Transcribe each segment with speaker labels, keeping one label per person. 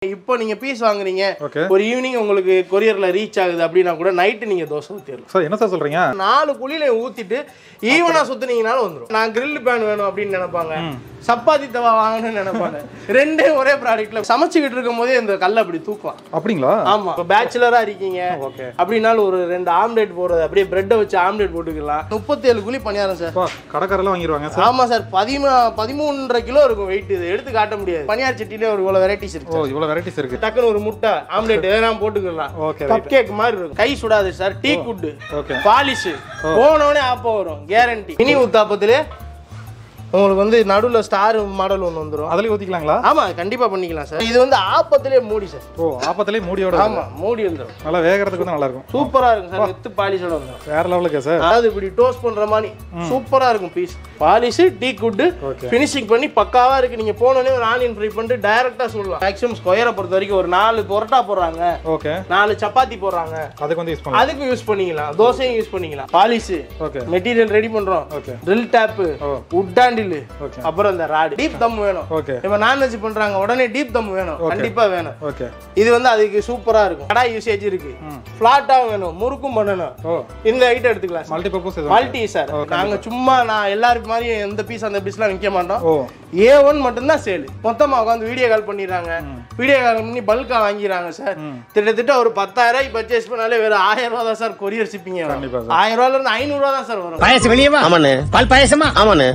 Speaker 1: இப்போ நீங்க பீஸ் வாங்குறீங்க
Speaker 2: ஓகே
Speaker 1: ஒரு ஈவினிங் உங்களுக்கு கொரியர்ல ரீச் ஆகுது அப்படின்னா கூட நைட்டு நீங்க தோசை ஊத்திடலாம்
Speaker 2: சார் என்ன சார் சொல்றீங்க
Speaker 1: நாலு குழியில ஊத்திட்டு ஈவனா சுத்துனீங்கனாலும் வந்துரும் நான் grill பேன் வேணும் அப்படின்னு நினைப்பாங்க சப்பாத்தி தவா வாங்கணும்னு நினைப்பாங்க ரெண்டே ஒரே ப்ராடக்ட்ல சமைச்சுக்கிட்டு இருக்கும் போதே இந்த கல்லை அப்படி தூக்கலாம்
Speaker 2: அப்படிங்களா
Speaker 1: ஆமா இப்போ பேச்சுலரா இருக்கீங்க
Speaker 2: ஓகே
Speaker 1: அப்படின்னாலும் ஒரு ரெண்டு ஆம்லேட் போடுறது அப்படியே பிரெட்டை வச்சு ஆம்லேட் போட்டுக்கலாம் முப்பத்தேழு குழி பணியாரம் சார்
Speaker 2: அப்பா கடைக்காரெல்லாம் வாங்கிடுவாங்க சார்
Speaker 1: ஆமா சார் பதிமூ பதிமூன்றரை கிலோ இருக்கும் வெயிட் இது எடுத்து காட்ட முடியாது பனியார் சட்டிலே ஒரு இவ்வளவு வெரைட்டிஸ் இருக்கு
Speaker 2: ஓ இவ்வளோ வெரைட்டிஸ் இருக்கு
Speaker 1: டக்குன்னு ஒரு முட்டை ஆம்லேட் எதனா போட்டுக்கலாம்
Speaker 2: ஓகே
Speaker 1: கப் கேக் மாதிரி இருக்கும் கை சுடாது சார் டீ குட்
Speaker 2: ஓகே
Speaker 1: பாலிஷ் போனவனே ஆப்பம் வரும் கேரண்டி மினி ஊத்தாப்பத்திலே உங்களுக்கு வந்து நடுவுல ஸ்டார் மாடல் ஒன்று வந்துரும்
Speaker 2: அதுலயும் ஊத்திக்கலாங்களா
Speaker 1: ஆமா கண்டிப்பா பண்ணிக்கலாம் சார் இது வந்து ஆப்பத்திலே மூடி சார்
Speaker 2: ஓ ஆப்பத்திலேயே மூடியோட
Speaker 1: ஆமா மூடி வந்துடும்
Speaker 2: நல்லா வேகிறதுக்கு வந்து நல்லா இருக்கும்
Speaker 1: சூப்பரா இருக்கும் சார் வித்து பாலிஷோட வந்துடும்
Speaker 2: வேற லெவலுக்கு சார்
Speaker 1: அதாவது இப்படி டோஸ்ட் பண்ற மாதிரி சூப்பரா இருக்கும் பீஸ் பாலிஷ் டீ குட்
Speaker 2: Okay.
Speaker 1: ஃபினிஷிங் பண்ணி பக்காவா இருக்கு நீங்க போனோடனே ஒரு ஆனியன் ஃப்ரை பண்ணிட்டு டைரக்டா சொல்லலாம் மேக்ஸிமம் ஸ்கொயரை பொறுத்த வரைக்கும் ஒரு நாலு பொரோட்டா போடுறாங்க
Speaker 2: ஓகே
Speaker 1: நாலு சப்பாத்தி போடுறாங்க
Speaker 2: அதுக்கு வந்து யூஸ் பண்ணலாம்
Speaker 1: அதுக்கும் யூஸ் பண்ணிக்கலாம் தோசையும் யூஸ் பண்ணிக்கலாம் பாலிஷ்
Speaker 2: ஓகே
Speaker 1: மெட்டீரியல் ரெடி பண்றோம்
Speaker 2: okay
Speaker 1: drill tape
Speaker 2: oh
Speaker 1: wood handle
Speaker 2: okay
Speaker 1: அப்புறம் இந்த ராடு டீப் தம் வேணும்
Speaker 2: ஓகே
Speaker 1: இப்ப நான்வெஜ் பண்றாங்க உடனே டீப் தம் வேணும் கண்டிப்பா வேணும்
Speaker 2: ஓகே
Speaker 1: இது வந்து அதுக்கு சூப்பரா இருக்கும் கடாய் யூசேஜ் இருக்கு ஃபிளாட்டா வேணும் முறுக்கும் பண்ணணும்
Speaker 2: ஓ
Speaker 1: இந்த ஐட்டம் எடுத்துக்கலாம் சார்
Speaker 2: மல்டி பர்பஸ் இது
Speaker 1: மல்டி சார் நாங்க சும்மா நான் எல்லாரும் மாதிரி எந்த பீஸ் அந்த பீஸ்லாம் விற்க மாட்டோம்
Speaker 2: ஓ
Speaker 1: ஏ ஒன் மட்டும்தான் சேல் மொத்தமா உட்காந்து வீடியோ கால் பண்ணிடுறாங்க வீடியோ கால் பண்ணி பல்கா வாங்கிடுறாங்க சார் கிட்டத்தட்ட ஒரு பத்தாயிரம் ரூபாய் பர்ச்சேஸ் பண்ணாலே வெறும் ஆயிரம் ரூபா தான் சார் கொரியர் ஷிப்பிங்
Speaker 2: கண்டிப்பா
Speaker 1: ஆயிரம் ரூபாயில இருந்து ஐநூறு ரூபா தான் சார் வரும்
Speaker 3: பாயசம் வெளியவா
Speaker 4: ஆமாண்ணே
Speaker 3: பால் பாயசமா
Speaker 4: ஆமாண்ணே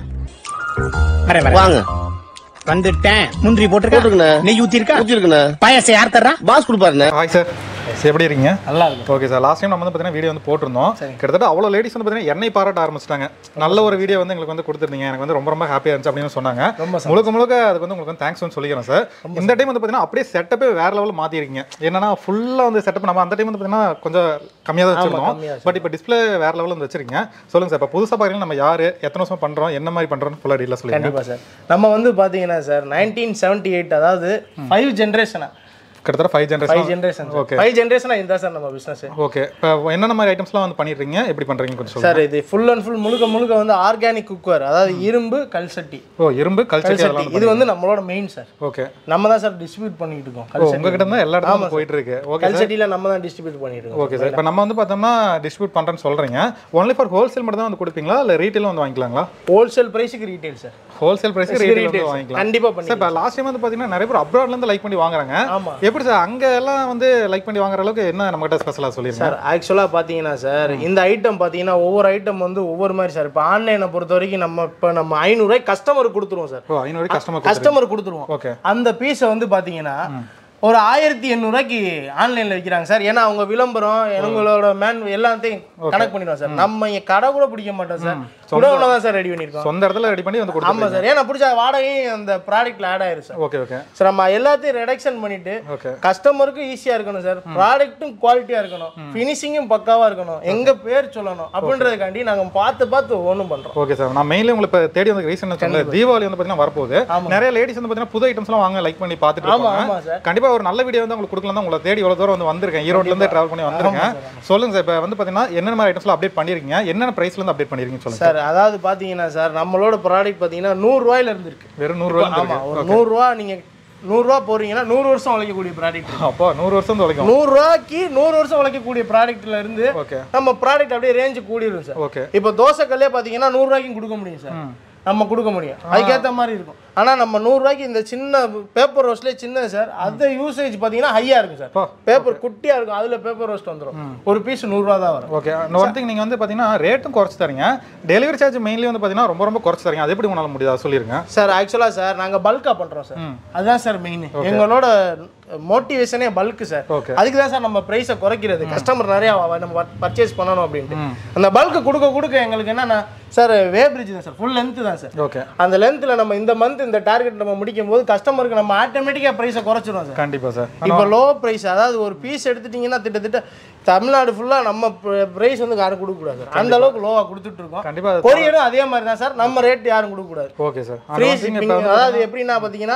Speaker 3: வரேன் வரேன்
Speaker 4: வாங்க
Speaker 3: வந்துட்டேன் முந்திரி போட்டிருக்கா
Speaker 4: போட்டிருக்கண்ணே.
Speaker 3: நெய் ஊத்தி இருக்கா
Speaker 4: ஊத்திருக்குண்ணே
Speaker 3: பாயசம் யார் தர்றா
Speaker 4: பாஸ் கொடுப்பாருண்ணே
Speaker 2: ஹாய் சார் எப்படி இருக்கீங்க
Speaker 1: நல்லா இருக்கும்
Speaker 2: ஓகே சார் லாஸ்ட் டைம் நம்ம வந்து பார்த்தீங்கன்னா வீடியோ வந்து போட்டிருந்தோம் கிட்டத்தட்ட அவ்வளோ லேடிஸ் வந்து பார்த்தீங்கன்னா என்னை பாராட்ட ஆரம்பிச்சிட்டாங்க நல்ல ஒரு வீடியோ வந்து எங்களுக்கு வந்து கொடுத்துருந்தீங்க எனக்கு வந்து ரொம்ப ரொம்ப ஹாப்பியாக இருந்துச்சு அப்படின்னு சொன்னாங்க முழுக்க முழுக்க அதுக்கு வந்து உங்களுக்கு வந்து தேங்க்ஸ் வந்து சொல்லிக்கிறேன் சார் இந்த டைம் வந்து பார்த்தீங்கன்னா அப்படியே செட்டப்பே வேற லெவலில் மாற்றிருக்கீங்க என்னன்னா ஃபுல்லாக வந்து செட்டப் நம்ம அந்த டைம் வந்து பார்த்தீங்கன்னா கொஞ்சம் கம்மியாக தான் வச்சிருந்தோம் பட் இப்போ டிஸ்பிளே வேற லெவலில் வந்து வச்சிருக்கீங்க சொல்லுங்க சார் இப்போ புதுசாக பார்த்தீங்கன்னா நம்ம யார் எத்தனை வருஷம் பண்ணுறோம் என்ன மாதிரி பண்ணுறோம்னு ஃபுல்லாக டீலாக சொல்லுங்க
Speaker 1: கண்டிப்பா சார் நம்ம வந்து பாத்தீங்கன்னா சார் நைன்டீன் செவன்டி எயிட் அதாவது ஃபைவ் ஜென்ரேஷனா
Speaker 2: கிட்டத்தட்ட five
Speaker 1: five
Speaker 2: generation
Speaker 1: generation
Speaker 2: Okay.
Speaker 1: Five ஜென்ரேஷனா இதுதான் சார் நம்ம பிசினஸ்
Speaker 2: ஓகே இப்போ என்னென்ன மாதிரி ஐட்டம்ஸ்லாம் வந்து பண்ணிடுறீங்க எப்படி பண்ணுறீங்க கொஞ்சம் சொல்லுங்க
Speaker 1: சார் இது ஃபுல் அண்ட் ஃபுல் முழுக்க முழுக்க வந்து ஆர்கானிக் குக்கர் அதாவது இரும்பு கல்சட்டி
Speaker 2: ஓ இரும்பு கல்ச்சர்
Speaker 1: கல்சட்டி இது வந்து நம்மளோட மெயின் சார்
Speaker 2: ஓகே
Speaker 1: நம்ம தான் சார் டிஸ்ட்ரிபியூட் பண்ணிட்டு இருக்கோம்
Speaker 2: ஓ
Speaker 1: கல்சட்டி
Speaker 2: உங்ககிட்ட தான் எல்லா இடத்துக்கும் போயிட்டு இருக்கு ஓகே
Speaker 1: கல்சட்டில நம்ம தான் டிஸ்ட்ரிபியூட் பண்ணிட்டு இருக்கோம்
Speaker 2: ஓகே சார் இப்போ நம்ம வந்து பார்த்தோம்னா டிஸ்ட்ரிபியூட் பண்ணுறேன்னு சொல்கிறீங்க ஒன்லி ஃபார் ஹோல்சேல் மட்டும் தான் வந்து கொடுப்பீங்களா இல்லை ரீட்டெயிலும் வந்து வாங்கிக்கலாங்களா
Speaker 1: ஹோல்சேல் பிரைஸுக்கு ரீட்டைல் சார்
Speaker 2: ஹோல்சேல் ப்ரைஸ்க்கு ரீட்டெயில் வந்து வாங்கிக்கலாம்
Speaker 1: கண்டிப்பா பண்ணி
Speaker 2: சார் இப்போ லாஸ்ட் டைம் வந்து பார்த்தீங்கன்னா நிறைய பேர் அப்ராட்லேருந்து லைக் பண்ணி வாங்குறாங்க
Speaker 1: ஆமா
Speaker 2: எப்படி சார் அங்கே எல்லாம் வந்து லைக் பண்ணி வாங்குற அளவுக்கு என்ன நம்மகிட்ட ஸ்பெஷலாக சொல்லிருங்க
Speaker 1: சார் ஆக்சுவலாக பார்த்தீங்கன்னா சார் இந்த ஐட்டம் பார்த்தீங்கன்னா ஒவ்வொரு ஐட்டம் வந்து ஒவ்வொரு மாதிரி சார் இப்போ ஆன்லைனை பொறுத்த வரைக்கும் நம்ம இப்போ நம்ம ஐநூறுரூவாய் கஸ்டமருக்கு கொடுத்துருவோம் சார்
Speaker 2: ஓ ஐநூறு கஸ்டமர்
Speaker 1: கஸ்டமர் கொடுத்துருவோம்
Speaker 2: ஓகே
Speaker 1: அந்த பீஸை வந்து பார்த்தீங்கன்னா ஒரு ஆயிரத்தி எண்ணூறுவாய்க்கு ஆன்லைனில் விற்கிறாங்க சார் ஏன்னா அவங்க விளம்பரம் எங்களோட மேன் எல்லாத்தையும் கனெக்ட் பண்ணிடுவோம் சார் நம்ம இங்க கடை கூட பிடிக்க மாட்டோம் சார் குடவுல தான் சார் ரெடி பண்ணியிருக்கோம்
Speaker 2: சொந்த இடத்துல ரெடி பண்ணி வந்து கொடுத்து
Speaker 1: ஆமாம் சார் ஏன்னா பிடிச்ச வாடகையும் அந்த ப்ராடக்ட்ல ஆட் ஆயிரும் சார்
Speaker 2: ஓகே ஓகே
Speaker 1: சார் நம்ம எல்லாத்தையும் ரெடக்ஷன் பண்ணிட்டு
Speaker 2: ஓகே
Speaker 1: கஸ்டமருக்கும் ஈஸியா இருக்கணும் சார் ப்ராடக்ட்டும் குவாலிட்டியா இருக்கணும் ஃபினிஷிங்கும் பக்காவா இருக்கணும் எங்க பேர் சொல்லணும் அப்படின்றதுக்காண்டி நாங்க பார்த்து பார்த்து ஒண்ணும் பண்றோம்
Speaker 2: ஓகே சார் நான் மெயின்லி உங்களுக்கு இப்போ தேடி வந்து ரீசன் சொன்னேன் தீபாவளி வந்து பார்த்தீங்கன்னா வரப்போகுது நிறைய லேடிஸ் வந்து பார்த்தீங்கன்னா புது ஐட்டம்ஸ்லாம் வாங்க லைக் பண்ணி பார்த்துட்டு
Speaker 1: ஆமா
Speaker 2: இருப்பாங்க
Speaker 1: ஆமா சார்
Speaker 2: கண்டிப்பா ஒரு நல்ல வீடியோ வந்து உங்களுக்கு கொடுக்கலாம் தான் உங்களை தேடி இவ்வளவு தூரம் வந்து வந்திருக்கேன் ஈரோட்ல இருந்து டிராவல் பண்ணி வந்திருக்கேன் சொல்லுங்க சார் இப்போ வந்து பாத்தீங்கன்னா என்னென்ன மாதிரி ஐட்டம்ஸ்லாம் அப்டேட் பண்ணிருக்கீங்க என்னென்ன பிரைஸ்ல இருந்து அப்டேட் பண்ணிருக்கீங்க சொல்லுங்க
Speaker 1: சார் அதாவது பாத்தீங்கன்னா சார் நம்மளோட ப்ராடக்ட் பாத்தீங்கன்னா நூறு ரூபாயில இருந்து இருக்கு
Speaker 2: வெறும் நூறு ரூபாய்
Speaker 1: ஆமா ஒரு நூறு ரூபா நீங்க நூறு ரூபா போறீங்கன்னா நூறு வருஷம் உழைக்கக்கூடிய ப்ராடக்ட்
Speaker 2: அப்போ நூறு வருஷம் வந்து உழைக்கும்
Speaker 1: நூறு ரூபாய்க்கு நூறு வருஷம் உழைக்கக்கூடிய ப்ராடக்ட்ல இருந்து
Speaker 2: ஓகே
Speaker 1: நம்ம ப்ராடக்ட் அப்படியே ரேஞ்சு கூடிரும் சார்
Speaker 2: ஓகே
Speaker 1: இப்போ தோசைக்கல்லே பார்த்தீங்கன்னா நூறு ரூபாய்க்கும் கொடுக்க முடியும் சார் நம்ம கொடுக்க முடியும் அதுக்கேற்ற மாதிரி இருக்கும் ஆனா நம்ம நூறு ரூபாய்க்கு இந்த சின்ன பேப்பர் ரோஸ்ட்லேயே சின்னது சார் அது யூசேஜ் பார்த்தீங்கன்னா ஹையா இருக்கும் சார்
Speaker 2: அப்பா.
Speaker 1: பேப்பர் குட்டியா இருக்கும் அதுல பேப்பர் ரோஸ்ட் வந்துரும் ஒரு பீஸ் நூறுரூவா தான் வரும்
Speaker 2: ஓகே ஒன் திங் நீங்க வந்து பாத்தீங்கன்னா ரேட்டும் குறைச்சு தரீங்க டெலிவரி சார்ஜ் மெயின்லி வந்து பாத்தீங்கன்னா ரொம்ப ரொம்ப குறைச்சு தரீங்க அது எப்படி உங்களால முடியாது சொல்லிருங்க
Speaker 1: சார் ஆக்சுவலாக சார் நாங்க பல்கா பண்றோம் சார் அதுதான் சார் மெயின் எங்களோட மோட்டிவேஷனே பல்க் சார்
Speaker 2: Okay.
Speaker 1: அதுக்கு தான் சார் நம்ம ப்ரைஸை குறைக்கிறது கஸ்டமர் நிறைய வ- நம்ம பர்ச்சேஸ் பண்ணணும் அப்படின்ட்டு அந்த பல்க் கொடுக்க கொடுக்க எங்களுக்கு என்னன்னா சார் வே பிரிட்ஜ் தான் சார் ஃபுல் லென்த் தான் சார்
Speaker 2: ஓகே
Speaker 1: அந்த லென்த்ல நம்ம இந்த மந்த் இந்த டார்கெட் நம்ம முடிக்கும் போது கஸ்டமருக்கு நம்ம ஆட்டோமேட்டிக்கா ப்ரைஸை குறைச்சிரும் சார்
Speaker 2: கண்டிப்பா சார்
Speaker 1: இப்போ லோ ப்ரைஸ் அதாவது ஒரு பீஸ் எடுத்துட்டீங்கன்னா கிட்டத்தட்ட தமிழ்நாடு ஃபுல்லா நம்ம ப்ரைஸ் வந்து யாரும் கொடுக்க கூடாது சார் அந்த அளவுக்கு லோவா கொடுத்துட்டு இருக்கோம்
Speaker 2: கண்டிப்பா
Speaker 1: கொரியரும் அதே மாதிரி தான் சார் நம்ம ரேட் யாரும் கொடுக்க கூடாது
Speaker 2: ஓகே சார்
Speaker 1: ஃப்ரீ ஷிப்பிங் அதாவது எப்படின்னா பார்த்தீங்கன்னா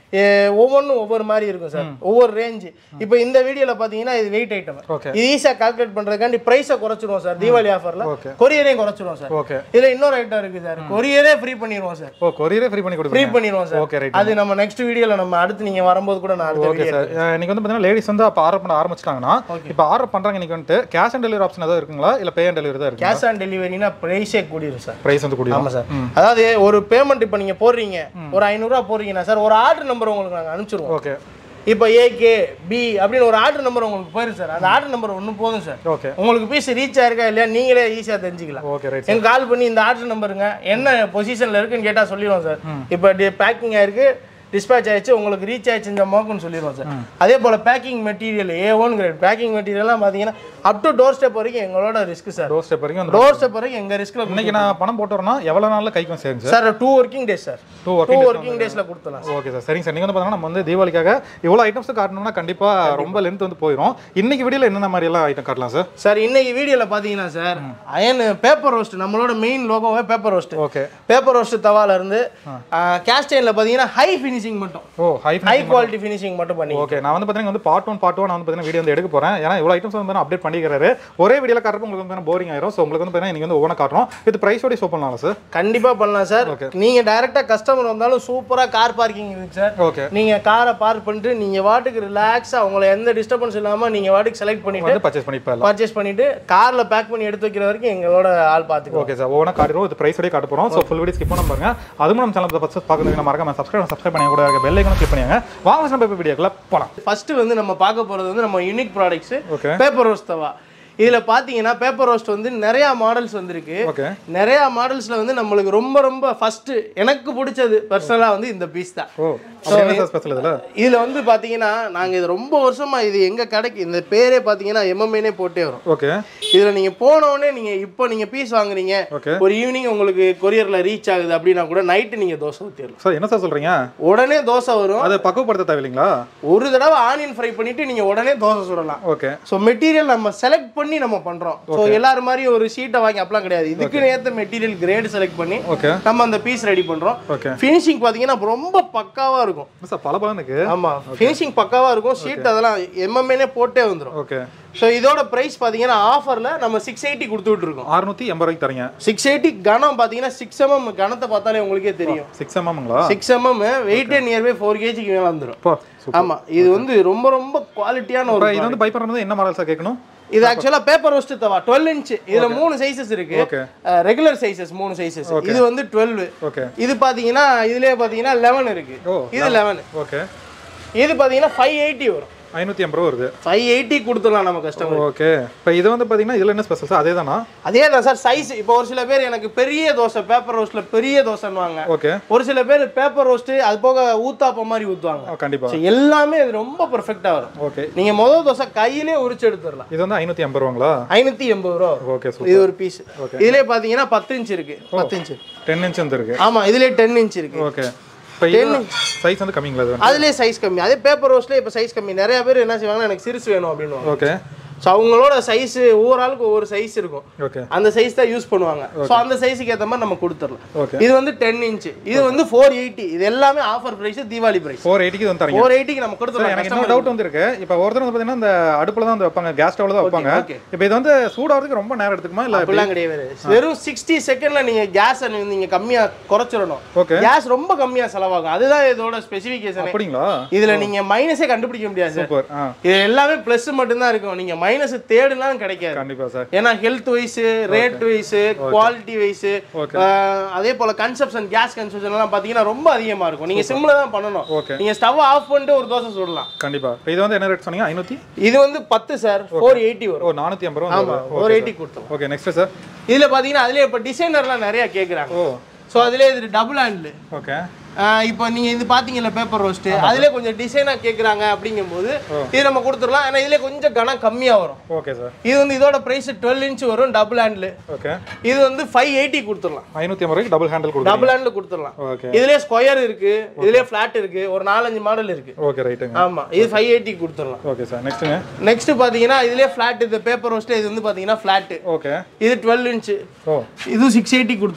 Speaker 1: ஒவ்வொன்றும் ஒவ்வொரு மாதிரி இருக்கும் சார் ஒவ்வொரு ரேஞ்சு இப்போ இந்த வீடியோல பாத்தீங்கன்னா இது வெயிட் ஐட்டம்
Speaker 2: Okay.
Speaker 1: இது ஈஸியா கால்குலேட் பண்றதுக்காண்டி பிரைஸை குறைச்சிருவோம் சார் தீபாவளி ஆஃபர்ல
Speaker 2: Okay.
Speaker 1: கொரியரையும் குறைச்சிருவோம் சார்
Speaker 2: ஓகே
Speaker 1: இதுல இன்னொரு ஐட்டம் இருக்கு சார் கொரியரே ஃப்ரீ பண்ணிடுவோம் சார்
Speaker 2: ஓ கொரியரே ஃப்ரீ பண்ணி
Speaker 1: ஃப்ரீ
Speaker 2: கொடுப்பீங்க
Speaker 1: பண்ணிடுவோம் சார்
Speaker 2: ஓகே ரைட்
Speaker 1: அது நம்ம நெக்ஸ்ட் வீடியோல நம்ம அடுத்து நீங்க வரும்போது கூட நான் அடுத்த
Speaker 2: ஓகே
Speaker 1: வீடியோ
Speaker 2: சார் இன்னைக்கு வந்து பார்த்தீங்கன்னா லேடிஸ் வந்து அப்போ ஆர்டர் பண்ண ஆரம்பிச்சிட்டாங்கன்னா இப்போ ஆர்டர் பண்ணுறாங்க இன்னைக்கு வந்துட்டு கேஷ் ஆன் டெலிவரி ஆப்ஷன் ஏதாவது இருக்குங்களா இல்லை பே ஆன் டெலிவரி தான் இருக்கு
Speaker 1: கேஷ் ஆன் டெலிவரினா ப்ரைஸே கூடிரும் சார்
Speaker 2: ப்ரைஸ் வந்து கூடியும்
Speaker 1: ஆமா சார் அதாவது ஒரு பேமெண்ட் இப்போ நீங்க போடுறீங்க ஒரு ஐநூறுரூவா போடுறீங்கன்னா சார் ஒரு ஆர்டர் நம்பர் உங்களுக்கு நாங்கள் அனுப்பிச்சிருவோம்
Speaker 2: ஓகே
Speaker 1: இப்போ ஏகே பி அப்படின்னு ஒரு ஆர்டர் நம்பர் உங்களுக்கு போயிடும் சார் அந்த ஆர்டர் நம்பர் ஒன்று போதும் சார்
Speaker 2: ஓகே
Speaker 1: உங்களுக்கு பீஸ் ரீச் ஆயிருக்கா இல்லையா நீங்களே ஈஸியாக தெரிஞ்சுக்கலாம்
Speaker 2: ஓகே ரைட்
Speaker 1: எங்க கால் பண்ணி இந்த ஆர்டர் நம்பருங்க என்ன பொசிஷன்ல இருக்குன்னு கேட்டா சொல்லிடுவோம் சார் இப்போ பேக்கிங் ஆயிருக்கு டிஸ்பேச் ஆயிடுச்சு உங்களுக்கு ரீச் ஆயிடுச்சு இந்த மோக்குன்னு சொல்லிடுவோம் சார் அதே போல packing material A one grade packing மெட்டீரியல்லாம் பார்த்தீங்கன்னா அப் டு டோர் ஸ்டெப் வரைக்கும் எங்களோட ரிஸ்க் சார்
Speaker 2: டோர் ஸ்டெப் வரைக்கும் வந்து
Speaker 1: டோர் ஸ்டெப் வரைக்கும் எங்க ரிஸ்க்ல
Speaker 2: இன்னைக்கு நான் பணம் போட்டுறேன்னா எவ்வளோ நாளில் கைக்கு வந்து சேருங்க sir
Speaker 1: sir two working days sir
Speaker 2: two
Speaker 1: two
Speaker 2: working
Speaker 1: working டேஸ்ல கொடுத்துலாம்
Speaker 2: ஓகே சார் சரிங்க சார் நீங்கள் வந்து பார்த்தீங்கன்னா நம்ம வந்து தீபாவளிக்காக இவ்வளோ ஐட்டம்ஸ் காட்டணும்னா கண்டிப்பாக ரொம்ப லென்த் வந்து போயிடும் இன்னைக்கு வீடியோவில் என்னென்ன மாதிரி எல்லாம் ஐட்டம் காட்டலாம் சார்
Speaker 1: சார் இன்னைக்கு வீடியோல பாத்தீங்கன்னா சார் அயன் பேப்பர் ரோஸ்ட் நம்மளோட மெயின் லோகோவே paper roast
Speaker 2: okay
Speaker 1: paper roast தவால இருந்து கேஸ்டைன்ல பாத்தீங்கன்னா ஹை ஃபினிஷிங் மட்டும்
Speaker 2: oh high
Speaker 1: high quality finishing மட்டும் பண்ணி
Speaker 2: ஓகே நான் வந்து பார்த்தீங்கன்னா வந்து பார்ட் ஒன் பார்ட் ஒன் வந்து பார்த்தீங்கன்னா வீடியோ வந்து எடுக்க போகிறேன் ஏன்னா இவ்வளோ ஐட்டம்ஸ் வந்து அப்டேட் பண்ணிக்கிறாரு ஒரே வீடியோவில் காட்டுறப்ப உங்களுக்கு வந்து போரிங் ஆயிரும் ஸோ உங்களுக்கு வந்து பார்த்தீங்கன்னா நீங்கள் வந்து ஒவ்வொன்றா காட்டுறோம் இது ப்ரைஸோட ஷோ பண்ணலாம் சார்
Speaker 1: கண்டிப்பா பண்ணலாம் சார்
Speaker 2: Okay.
Speaker 1: நீங்க டைரக்டா கஸ்டமர் வந்தாலும் சூப்பரா கார் பார்க்கிங் இருக்கு சார்
Speaker 2: ஓகே
Speaker 1: நீங்க காரை பார்க் பண்ணிட்டு நீங்க வாட்டுக்கு ரிலாக்ஸா உங்களை எந்த டிஸ்டர்பன்ஸ் இல்லாம நீங்க வாட்டுக்கு செலக்ட் பண்ணிட்டு
Speaker 2: வந்து பர்ச்சேஸ் பண்ணி போயிடலாம்
Speaker 1: பர்ச்சேஸ் பண்ணிட்டு கார்ல பேக் பண்ணி எடுத்து வைக்கிற வரைக்கும் எங்களோட ஆள் பாத்துக்கோ
Speaker 2: ஓகே சார் ஒவ்வொன்றா காட்டுறோம் இது ப்ரைஸோடய காட்ட போகிறோம் ஸோ ஃபுல் வீடியோ ஸ்கிப் பண்ண பாருங்க அதுவும் நம்ம சேனல் ஃபஸ்ட் பார்க்குறதுக்கு நம்ம மறக்காம சப்ஸ்கிரைப் சப்ஸ்கிரைப் பண்ணி கூட இருக்க பெல் ஐக்கனும் கிளிக் பண்ணியாங்க வாங்க நம்ம வீடியோக்குள்ள போகலாம்
Speaker 1: ஃபர்ஸ்ட் வந்து நம்ம பார்க்க போறது வந்து நம்ம unique products
Speaker 2: okay
Speaker 1: paper roast tawa இதுல பாத்தீங்கன்னா பேப்பர் ரோஸ்ட் வந்து நிறைய மாடல்ஸ் வந்திருக்கு
Speaker 2: ஓகே
Speaker 1: நிறைய மாடல்ஸ்ல வந்து நம்மளுக்கு ரொம்ப ரொம்ப ஃபர்ஸ்ட் எனக்கு பிடிச்சது பர்சனலா வந்து இந்த பீஸ் தான்
Speaker 2: ஓ அப்படி என்ன சார் ஸ்பெஷல் இதில்
Speaker 1: இதுல வந்து பாத்தீங்கன்னா நாங்க இது ரொம்ப வருஷமா இது எங்க கடைக்கு இந்த பேரே பாத்தீங்கன்னா எம்எம்ஏனே போட்டே வரும்
Speaker 2: ஓகே
Speaker 1: இதுல நீங்க போன உடனே நீங்க இப்போ நீங்க பீஸ் வாங்குறீங்க
Speaker 2: ஓகே
Speaker 1: ஒரு ஈவினிங் உங்களுக்கு கொரியர்ல ரீச் ஆகுது அப்படின்னா கூட நைட்டு நீங்க தோசை ஊற்றிடலாம்
Speaker 2: சார் என்ன சார் சொல்கிறீங்க
Speaker 1: உடனே தோசை வரும்
Speaker 2: அதை பக்குவப்படுத்த தேவையில்லைங்களா
Speaker 1: ஒரு தடவை ஆனியன் ஃப்ரை பண்ணிட்டு நீங்க உடனே தோசை சுடலாம்
Speaker 2: ஓகே
Speaker 1: ஸோ மெட்டீரியல் நம்ம செலக்ட் பண்ணி நம்ம பண்றோம் ஸோ எல்லாரும் மாதிரி ஒரு ஷீட்டை வாங்கி அப்பலாம் கிடையாது இதுக்கு ஏற்ற மெட்டீரியல் கிரேட் செலக்ட் பண்ணி
Speaker 2: ஓகே
Speaker 1: நம்ம அந்த பீஸ் ரெடி பண்றோம்
Speaker 2: ஓகே
Speaker 1: ஃபினிஷிங் பாத்தீங்கன்னா ரொம்ப பக்காவா இருக்கும்
Speaker 2: சார் பல பலனுக்கு
Speaker 1: ஆமா ஃபினிஷிங் பக்காவா இருக்கும் ஷீட் அதெல்லாம் எம்எம்ஏனே போட்டே வந்துரும்
Speaker 2: ஓகே
Speaker 1: ஸோ இதோட பிரைஸ் பாத்தீங்கன்னா ஆஃபர்ல நம்ம சிக்ஸ் எயிட்டி கொடுத்துட்டு இருக்கோம்
Speaker 2: அறுநூத்தி எண்பது ரூபாய்க்கு தரீங்க
Speaker 1: சிக்ஸ் எயிட்டி கனம் பாத்தீங்கன்னா சிக்ஸ் எம்எம் கனத்தை பார்த்தாலே உங்களுக்கே தெரியும்
Speaker 2: சிக்ஸ் எம்எம்ங்களா
Speaker 1: சிக்ஸ் எம்எம் வெயிட்டே நியர்பை ஃபோர் கேஜிக்கு மேலே வந்துடும்
Speaker 2: போ சூப்பர்
Speaker 1: ஆமா இது வந்து ரொம்ப ரொம்ப குவாலிட்டியான ஒரு
Speaker 2: இது வந்து பை பண்ணுறது என்ன மாடல் சார் கேட்கணும்
Speaker 1: இது ஆக்சுவலா paper roast tawa twelve inch இதுல மூணு சைசஸ் இருக்கு
Speaker 2: ஓகே
Speaker 1: ரெகுலர் சைசஸ் மூணு சைசஸ் இது வந்து டுவெல்
Speaker 2: ஓகே
Speaker 1: இது பாத்தீங்கன்னா இதுலயே பாத்தீங்கன்னா லெவன் இருக்கு
Speaker 2: ஓ
Speaker 1: இது லெவன்
Speaker 2: ஓகே
Speaker 1: இது பாத்தீங்கன்னா ஃபைவ் எயிட்டி வரும்
Speaker 2: ஐநூற்றி ஐம்பது ரூபா வருது
Speaker 1: ஃபைவ் எயிட்டி கொடுத்துடலாம் நம்ம கஸ்டமர்
Speaker 2: ஓகே இப்போ இது வந்து பார்த்தீங்கன்னா இதில் என்ன ஸ்பெஷல் சார் அதே தானா
Speaker 1: அதே தான் சார் சைஸ் இப்போ ஒரு சில பேர் எனக்கு பெரிய தோசை பேப்பர் ரோஸ்ட்ல பெரிய தோசைன்னுவாங்க
Speaker 2: ஓகே
Speaker 1: ஒரு சில பேர் பேப்பர் ரோஸ்ட் அது போக ஊத்தாப்பம் மாதிரி ஊத்துவாங்க
Speaker 2: கண்டிப்பாக
Speaker 1: So, எல்லாமே இது ரொம்ப பெர்ஃபெக்டா வரும்
Speaker 2: ஓகே
Speaker 1: நீங்க முதல் தோசை கையிலே உரிச்சு எடுத்துடலாம்
Speaker 2: இது வந்து ஐநூற்றி ஐம்பது ரூபாங்களா
Speaker 1: ஐநூத்தி எண்பது ரூபா வரும்
Speaker 2: ஓகே
Speaker 1: இது
Speaker 2: சூப்பர்
Speaker 1: ஒரு பீஸ் இதுலயே பாத்தீங்கன்னா பத்து இன்ச் இருக்கு பத்து இன்ச்
Speaker 2: டென் இன்ச் வந்துருக்கு
Speaker 1: ஆமா இதுலயே டென் இன்ச் இருக்கு
Speaker 2: ஓகே இப்போ இது சைஸ் வந்து கம்மிங்களா இது வந்து
Speaker 1: அதுலயே சைஸ் கம்மி அதே பேப்பர் ரோஸ்ட்ல இப்ப சைஸ் கம்மி நிறைய பேர் என்ன செய்வாங்கன்னா எனக்கு சிறுசு வேணும் அப்படின்னு
Speaker 2: ஓகே
Speaker 1: ஸோ அவங்களோட சைஸ் ஒவ்வொரு ஆளுக்கு ஒவ்வொரு சைஸ் இருக்கும்
Speaker 2: ஓகே
Speaker 1: அந்த சைஸ் தான் யூஸ் பண்ணுவாங்க ஸோ அந்த சைஸுக்கு ஏற்ற மாதிரி நம்ம கொடுத்துடலாம்
Speaker 2: ஓகே
Speaker 1: இது வந்து டென் இன்ச் இது வந்து ஃபோர் எயிட்டி இது எல்லாமே offer price Deepavali price
Speaker 2: four எயிட்டிக்கு வந்து தரீங்க
Speaker 1: ஃபோர் எயிட்டிக்கு நம்ம
Speaker 2: சார்
Speaker 1: கொடுத்துடலாம்
Speaker 2: எனக்கு இன்னொரு டவுட் வந்துருக்கு இப்போ ஒருத்தர் வந்து பார்த்தீங்கன்னா இந்த அடுப்பில் தான் வந்து வைப்பாங்க கேஸ் ஸ்டவ்ல தான் வைப்பாங்க
Speaker 1: okay.
Speaker 2: இப்போ இது வந்து சூடாகிறதுக்கு ரொம்ப நேரம் எடுத்துக்குமா இல்லை
Speaker 1: அப்படிலாம் கிடையாது வெறும் சிக்ஸ்டி செகண்ட்ல நீங்க கேஸ் நீங்க கம்மியா குறைச்சிடணும்
Speaker 2: ஓகே
Speaker 1: கேஸ் ரொம்ப கம்மியா செலவாகும் அதுதான் இதோட ஸ்பெசிஃபிகேஷன்
Speaker 2: அப்படிங்களா
Speaker 1: இதுல நீங்க மைனஸே கண்டுபிடிக்க முடியாது சார்
Speaker 2: சூப்பர் ஆ
Speaker 1: இது எல்லாமே பிளஸ் மட்டும்தான் இருக்கும் நீங்க மைனஸ் தேடுனாலும் கிடைக்காது
Speaker 2: கண்டிப்பாக சார்
Speaker 1: ஏன்னா health wise rate wise quality wise
Speaker 2: Okay.
Speaker 1: அதே போல கன்சப்ஷன் கேஸ் கன்சப்ஷன் எல்லாம் பாத்தீங்கன்னா ரொம்ப அதிகமா இருக்கும் நீங்க சிம்ல தான் பண்ணணும்
Speaker 2: ஓகே
Speaker 1: நீங்க ஸ்டவ் ஆஃப் பண்ணிட்டு ஒரு தோசை சுடலாம்
Speaker 2: கண்டிப்பாக இப்போ இது வந்து என்ன ரேட் சொன்னீங்க ஐநூற்றி
Speaker 1: இது வந்து பத்து சார் ஃபோர் எயிட்டி வரும்
Speaker 2: ஓ நானூற்றி ஐம்பது ரூபா
Speaker 1: ஆமா ஃபோர் எயிட்டி கொடுத்தோம்
Speaker 2: ஓகே நெக்ஸ்ட் சார்
Speaker 1: இதுல பாத்தீங்கன்னா அதுலயே இப்ப டிசைனர்லாம் நிறைய கேக்குறாங்க
Speaker 2: ஓ
Speaker 1: ஸோ அதுலயே இது டபுள் ஹேண்டில்
Speaker 2: ஓகே
Speaker 1: இப்போ நீங்க இது பாத்தீங்கல்ல பேப்பர் ரோஸ்ட் அதுலயே கொஞ்சம் டிசைனா கேக்குறாங்க அப்படிங்கும்போது இது நம்ம கொடுத்துடலாம் ஏன்னா இதுல கொஞ்சம் கனம் கம்மியா வரும்
Speaker 2: ஓகே சார்
Speaker 1: இது வந்து இதோட பிரைஸ் டுவெல் இன்ச் வரும் டபுள் ஹேண்டில்
Speaker 2: ஓகே
Speaker 1: இது வந்து ஃபைவ் எயிட்டி கொடுத்துடலாம்
Speaker 2: ஐநூற்றி ஐம்பது ரூபாய்க்கு டபுள் ஹேண்டில் கொடுக்குறீங்க
Speaker 1: டபுள் ஹேண்டில் கொடுத்துடலாம்
Speaker 2: ஓகே
Speaker 1: இதுலயே ஸ்கொயர் இருக்கு இதுலயே ஃபிளாட் இருக்கு ஒரு நாலஞ்சு மாடல் இருக்கு
Speaker 2: ஓகே ரைட்டுங்க
Speaker 1: ஆமா இது ஃபைவ் எயிட்டி கொடுத்துடலாம்
Speaker 2: ஓகே சார் நெக்ஸ்ட்டுங்க
Speaker 1: நெக்ஸ்ட் பாத்தீங்கன்னா இதுலயே ஃபிளாட் இது பேப்பர் ரோஸ்ட் இது வந்து பாத்தீங்கன்னா ஃபிளாட்
Speaker 2: ஓகே
Speaker 1: இது டுவெல் இன்ச்
Speaker 2: ஓ
Speaker 1: இது சிக்ஸ் எயிட்டி கொடுத்துடலாம்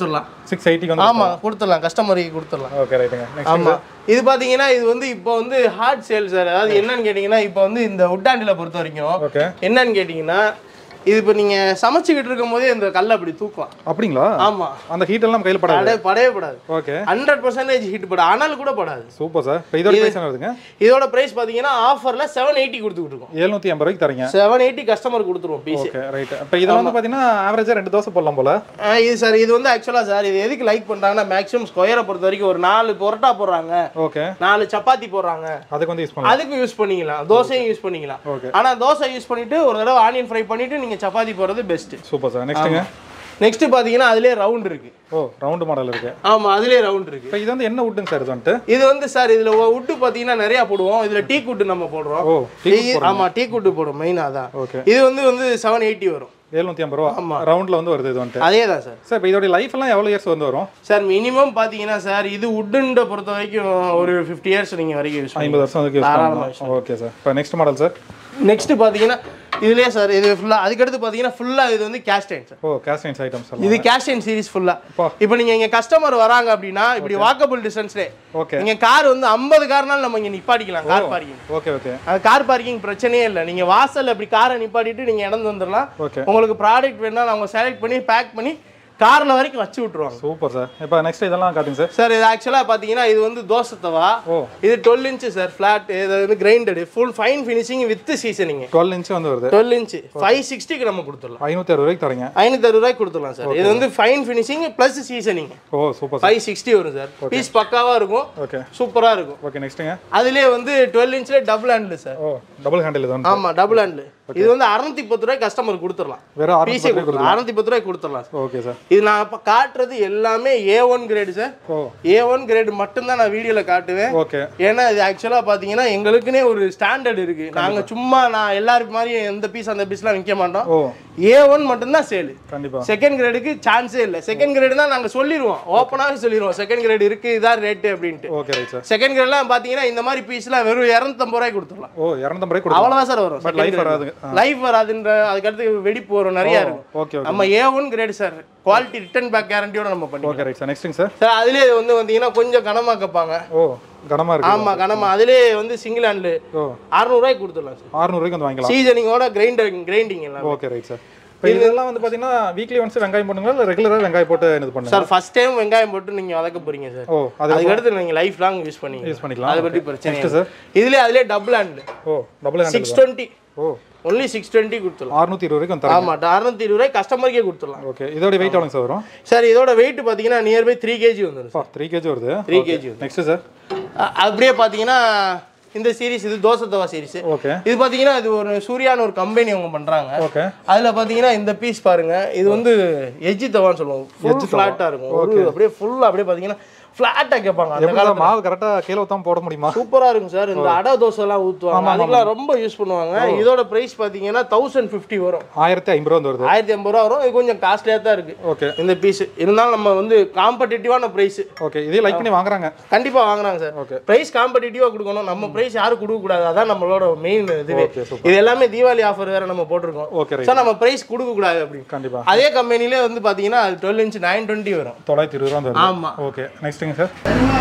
Speaker 2: சிக்ஸ் எயிட்டிக்கு வந்து
Speaker 1: ஆமா கொடுத்துடலாம் கஸ்டமருக்கு கொடுத்துடலாம்
Speaker 2: ஓகே ரைட்டுங்க நெக்ஸ்ட்
Speaker 1: ஆமா இது பாத்தீங்கன்னா இது வந்து இப்போ வந்து ஹார்ட் சேல் சார் அதாவது என்னன்னு கேட்டீங்கன்னா இப்போ வந்து இந்த உட்டாண்டில பொறுத்த வரைக்கும்
Speaker 2: ஓகே
Speaker 1: என்னன்னு கேட்டீங்கன்னா இது இப்போ நீங்க சமைச்சுக்கிட்டு இருக்கும் போதே இந்த கல்லை அப்படி தூக்கலாம்
Speaker 2: அப்படிங்களா
Speaker 1: ஆமா
Speaker 2: அந்த ஹீட் எல்லாம் கையில் படாது
Speaker 1: படவே படவே படாது
Speaker 2: ஓகே
Speaker 1: ஹண்ட்ரட் பர்சன்டேஜ் ஹீட் படும் ஆனால் கூட படாது
Speaker 2: சூப்பர் சார் இப்போ இதோட பிரைஸ் என்ன வருதுங்க
Speaker 1: இதோட பிரைஸ் பாத்தீங்கன்னா ஆஃபர்ல செவன் எயிட்டி கொடுத்துக்கிட்டு இருக்கோம்
Speaker 2: எழுநூற்றி ஐம்பது ரூபாய்க்கு தரீங்க
Speaker 1: செவன் எயிட்டி கஸ்டமர் கொடுத்துருவோம் பீஸ்
Speaker 2: ஓகே ரைட் இப்போ இதில் வந்து பார்த்தீங்கன்னா ஆவரேஜாக ரெண்டு தோசை போடலாம் போல
Speaker 1: இது சார் இது வந்து ஆக்சுவலா சார் இது எதுக்கு லைக் பண்றாங்கன்னா மேக்ஸிமம் ஸ்கொயரை பொறுத்த வரைக்கும் ஒரு நாலு பொரோட்டா போடுறாங்க
Speaker 2: ஓகே
Speaker 1: நாலு சப்பாத்தி போடுறாங்க
Speaker 2: அதுக்கு வந்து யூஸ் பண்ணலாம்
Speaker 1: அதுக்கு யூஸ் பண்ணிக்கலாம் தோசையும் யூஸ் பண்ணிக்கலாம்
Speaker 2: Okay.
Speaker 1: ஆனா தோசை யூஸ் பண்ணிட்டு ஒரு தடவை ஆனியன் ஃப்ரை பண்ணிட்டு நீங்க சப்பாத்தி போடுறது பெஸ்ட்
Speaker 2: சூப்பர் சார் நெக்ஸ்ட்டுங்க
Speaker 1: நெக்ஸ்ட் பாத்தீங்கன்னா அதுலயே ரவுண்ட் இருக்கு
Speaker 2: ஓ ரவுண்டு மாடல் இருக்கு
Speaker 1: ஆமா அதுலயே ரவுண்ட் இருக்கு
Speaker 2: இப்போ இது வந்து என்ன வுட்டுங்க சார் இது வந்துட்டு
Speaker 1: இது வந்து சார் இதுல உட்டு பாத்தீங்கன்னா நிறைய போடுவோம் இதுல டீ குட்டு நம்ம போடுறோம்
Speaker 2: ஓ
Speaker 1: டீ ஆமா டீ குட்டு போடுவோம் மெயினா அதான்
Speaker 2: ஓகே
Speaker 1: இது வந்து வந்து செவன் எயிட்டி வரும்
Speaker 2: எழுநூற்றி ஐம்பது ரூபா ரவுண்டில் வந்து வருது இது வந்துட்டு
Speaker 1: அதே தான் சார்
Speaker 2: சார் இப்போ இதோட லைஃப் எல்லாம் எவ்வளோ இயர்ஸ் வந்து வரும்
Speaker 1: சார் மினிமம் பாத்தீங்கன்னா சார் இது உட்டுன்ற பொறுத்த வரைக்கும் ஒரு ஃபிஃப்டி இயர்ஸ் நீங்க வரைக்கும் யூஸ்
Speaker 2: ஐம்பது வருஷம் அதுக்கு யூஸ் பண்ணலாம் ஓகே சார் இப்போ நெக்ஸ்ட் மாடல் சார்
Speaker 1: நெக்ஸ்ட் பாத்தீங்கன்னா இதுலயே சார் இது ஃபுல்லா அதுக்கடுத்து பாத்தீங்கன்னா ஃபுல்லா இது வந்து கேஸ்டைன் சார்
Speaker 2: ஓ கேஸ்டைன்ஸ் ஐட்டம்ஸ் எல்லாம்
Speaker 1: இது கேஸ்டைன் சீரிஸ் ஃபுல்லா
Speaker 2: அப்பா.
Speaker 1: இப்போ நீங்க இங்க கஸ்டமர் வராங்க அப்படின்னா இப்படி வாக்கபிள் டிஸ்டன்ஸ்ல
Speaker 2: ஓகே
Speaker 1: நீங்க கார் வந்து 50 கார்னாலும் நம்ம இங்க நிப்பாட்டிக்கலாம் கார் பார்க்கிங்
Speaker 2: ஓகே ஓகே
Speaker 1: அது கார் பார்க்கிங் பிரச்சனையே இல்லை நீங்க வாசல்ல இப்படி காரை நிப்பாட்டிட்டு நீங்க இடம் வந்துடலாம்
Speaker 2: ஓகே
Speaker 1: உங்களுக்கு ப்ராடக்ட் வேணா அவங்க செலக்ட் பண்ணி பேக் பண்ணி கார்ல வரைக்கும் வச்சு விட்டுருவாங்க
Speaker 2: சூப்பர் சார் இப்போ நெக்ஸ்ட் இதெல்லாம் காட்டுங்க சார்
Speaker 1: சார் இது ஆக்சுவலாக பார்த்தீங்கன்னா இது வந்து தோசை தவா
Speaker 2: ஓ
Speaker 1: இது டுவெல் இன்ச்சு சார் ஃப்ளாட் இது வந்து grinded full fine finishing with seasoning
Speaker 2: twelve inch வந்து வருது
Speaker 1: டுவெல் இன்ச்சு ஃபைவ் சிக்ஸ்டிக்கு நம்ம கொடுத்துடலாம்
Speaker 2: ஐநூற்றி அறுபது ரூபாய்க்கு தரீங்க
Speaker 1: ஐநூற்றி அறுபது ரூபாய்க்கு கொடுத்துடலாம் சார் இது வந்து ஃபைன் ஃபினிஷிங் ப்ளஸ் சீசனிங்
Speaker 2: ஓ சூப்பர் சார்
Speaker 1: ஃபைவ் சிக்ஸ்டி வரும் சார் பீஸ் பக்காவாக இருக்கும்
Speaker 2: ஓகே
Speaker 1: சூப்பராக இருக்கும்
Speaker 2: ஓகே நெக்ஸ்ட்டுங்க
Speaker 1: அதுலேயே வந்து டுவெல் இன்ச்சில் டபுள் ஹேண்டில் சார்
Speaker 2: ஓ டபுள் ஹேண்டில் இது வந்து
Speaker 1: ஆமாம் டபுள் ஹேண்டில் இது வந்து அறுநூத்தி பத்து ரூபாய் கஸ்டமர் கொடுத்துடலாம்
Speaker 2: வெறும் அறுநூறு
Speaker 1: பிசி கொடுத்துடலாம் அறுநூத்தி பத்து ரூபாய்க்கு கொடுத்துடலாம் சார்
Speaker 2: ஓகே சார்
Speaker 1: இது நான் இப்போ காட்டுறது எல்லாமே ஏ ஒன் கிரேடு சார்
Speaker 2: ஓ
Speaker 1: ஏ ஒன் கிரேடு மட்டும்தான் நான் வீடியோவில் காட்டுவேன்
Speaker 2: ஓகே
Speaker 1: ஏன்னா இது ஆக்சுவலாக பார்த்தீங்கன்னா எங்களுக்குன்னே ஒரு ஸ்டாண்டர்ட் இருக்கு நாங்கள் சும்மா நான் எல்லாருக்கு மாதிரி எந்த பீஸ் அந்த பீஸ்லாம் விற்க மாட்டோம்
Speaker 2: ஓ
Speaker 1: ஏ ஒன் மட்டும்தான் சேலு
Speaker 2: கண்டிப்பா
Speaker 1: செகண்ட் கிரேடுக்கு சான்ஸே இல்லை செகண்ட் கிரேடுனா நாங்கள் சொல்லிடுவோம் ஓப்பனாகவே சொல்லிடுவோம் செகண்ட் கிரேடு இருக்கு இதான் ரேட்டு அப்படின்ட்டு
Speaker 2: ஓகே ரைட் சார்
Speaker 1: செகண்ட் கிரேட்லாம் பார்த்தீங்கன்னா இந்த மாதிரி பீஸ்லாம் வெறும் இரநூத்தம்பது ரூபாய்க்கு கொடுத்துடலாம்
Speaker 2: ஓ இரநூத்தம்பது ரூபாய் கொடுக்கலாம்
Speaker 1: அவ்வளோதான் சார் வரும்
Speaker 2: பட் லைஃப் வராது
Speaker 1: லைஃப் வராதுன்ற அதுக்கடுத்து வெடிப்பு வரும் நிறைய இருக்கும்
Speaker 2: ஓகே ஓகே
Speaker 1: நம்ம A one grade sir quality return back கேரண்டியோட நம்ம பண்ணி
Speaker 2: ஓகே ரைட் சார் நெக்ஸ்ட்டுங்க சார்
Speaker 1: சார் அதுலேயே வந்து வந்தீங்கன்னா கொஞ்சம் கனமா கேட்பாங்க
Speaker 2: ஓ கனமாக இருக்கு
Speaker 1: ஆமா கனமா அதுலேயே வந்து சிங்கிள் ஹேண்டில்
Speaker 2: ஓ
Speaker 1: அறுநூறுவாய்க்கு கொடுத்துடலாம் சார்
Speaker 2: அறுநூறுவாய்க்கு வந்து வாங்கிக்கலாம்
Speaker 1: சீசனிங்கோட கிரைண்டர் கிரைண்டிங் எல்லாம்
Speaker 2: ஓகே ரைட் சார் இப்போ இதெல்லாம் வந்து பார்த்தீங்கன்னா வீக்லி ஒன்ஸ் வெங்காயம் போடுங்களா இல்லை ரெகுலராக வெங்காயம் போட்டு இது பண்ணுங்க
Speaker 1: சார் ஃபர்ஸ்ட் டைம் வெங்காயம் போட்டு நீங்க வதக்க போறீங்க சார்
Speaker 2: ஓ அது
Speaker 1: அதுக்கடுத்து நீங்க லைஃப் லாங் யூஸ் பண்ணீங்க
Speaker 2: யூஸ் பண்ணிக்கலாம்
Speaker 1: அதை பற்றி பிரச்சனை
Speaker 2: நெக்ஸ்ட்
Speaker 1: இல்லை.
Speaker 2: சார்
Speaker 1: இதுலயே அதுலயே டபுள் ஹேண்ட்
Speaker 2: ஓ டபுள் ஹேண்டில்
Speaker 1: சிக்ஸ் டுவெண்ட்டி
Speaker 2: ஓ
Speaker 1: ஒன்லி சிக்ஸ் டுவெண்ட்டி கொடுத்துடலாம்
Speaker 2: அறுநூத்தி இருபது ரூபாய்க்கு வந்து தரேன்
Speaker 1: ஆமா அறுநூத்தி இருபது ரூபாய் கஸ்டமருக்கே கொடுத்துடலாம்
Speaker 2: ஓகே இதோட வெயிட் எவ்வளோங்க சார் வரும்
Speaker 1: சார் இதோட வெயிட் பாத்தீங்கன்னா நியர்பை த்ரீ கேஜி வந்துடும்
Speaker 2: பா த்ரீ கேஜி வருது
Speaker 1: த்ரீ கேஜி
Speaker 2: நெக்ஸ்ட் சார்
Speaker 1: அப்படியே பாத்தீங்கன்னா இந்த சீரிஸ் இது தோசை தவா சீரிஸ்
Speaker 2: ஓகே
Speaker 1: இது பாத்தீங்கன்னா இது ஒரு சூர்யான்னு ஒரு கம்பெனி அவங்க பண்றாங்க
Speaker 2: ஓகே
Speaker 1: அதுல பாத்தீங்கன்னா இந்த பீஸ் பாருங்க இது வந்து எஜ்ஜி தவான்னு சொல்லுவோம் ஃபுல் ஃபிளாட்டா இருக்கும் ஒரு அப்படியே ஃபுல்லா அப்படியே பாத்தீங்கன்னா ஃபிளாட்டா கேட்பாங்க அந்த
Speaker 2: எப்படி சார் மாவு கரெக்டாக கீழே ஊற்றாம போட முடியுமா
Speaker 1: சூப்பரா இருக்கும் சார் இந்த அடை தோசை எல்லாம் ஊத்துவாங்க அதுக்கெல்லாம் ரொம்ப யூஸ் பண்ணுவாங்க இதோட பிரைஸ் பாத்தீங்கன்னா தௌசண்ட் ஃபிஃப்டி வரும்
Speaker 2: ஆயிரத்தி ஐம்பது ரூபா வந்து வருது
Speaker 1: ஆயிரத்தி ஐம்பது ரூபா வரும் இது கொஞ்சம் காஸ்ட்லியா தான் இருக்கு
Speaker 2: ஓகே
Speaker 1: இந்த பீஸ் இருந்தாலும் நம்ம வந்து காம்படிட்டிவான பிரைஸ்
Speaker 2: ஓகே இதே லைக் பண்ணி வாங்குறாங்க
Speaker 1: கண்டிப்பா வாங்குறாங்க சார்
Speaker 2: Okay.
Speaker 1: பிரைஸ் காம்படிட்டிவா கொடுக்கணும் நம்ம பிரைஸ் யாரும் கொடுக்க கூடாது அதான் நம்மளோட மெயின் இதுவே
Speaker 2: Okay, super.
Speaker 1: இது எல்லாமே தீபாவளி ஆஃபர் வேற நம்ம போட்டிருக்கோம்
Speaker 2: ஓகே ரைட்
Speaker 1: சார் நம்ம பிரைஸ் கொடுக்க கூடாது அப்படி
Speaker 2: கண்டிப்பா
Speaker 1: அதே கம்பெனிலே வந்து பாத்தீங்கன்னா அது டுவெல் இன்ச் நைன் டுவெண்ட்டி வரும்
Speaker 2: தொள்ளாயிரத்தி இருபது ரூபா வந்து வருது
Speaker 1: ஆமா
Speaker 2: ஓகே நெக்ஸ்ட்டுங்க சார்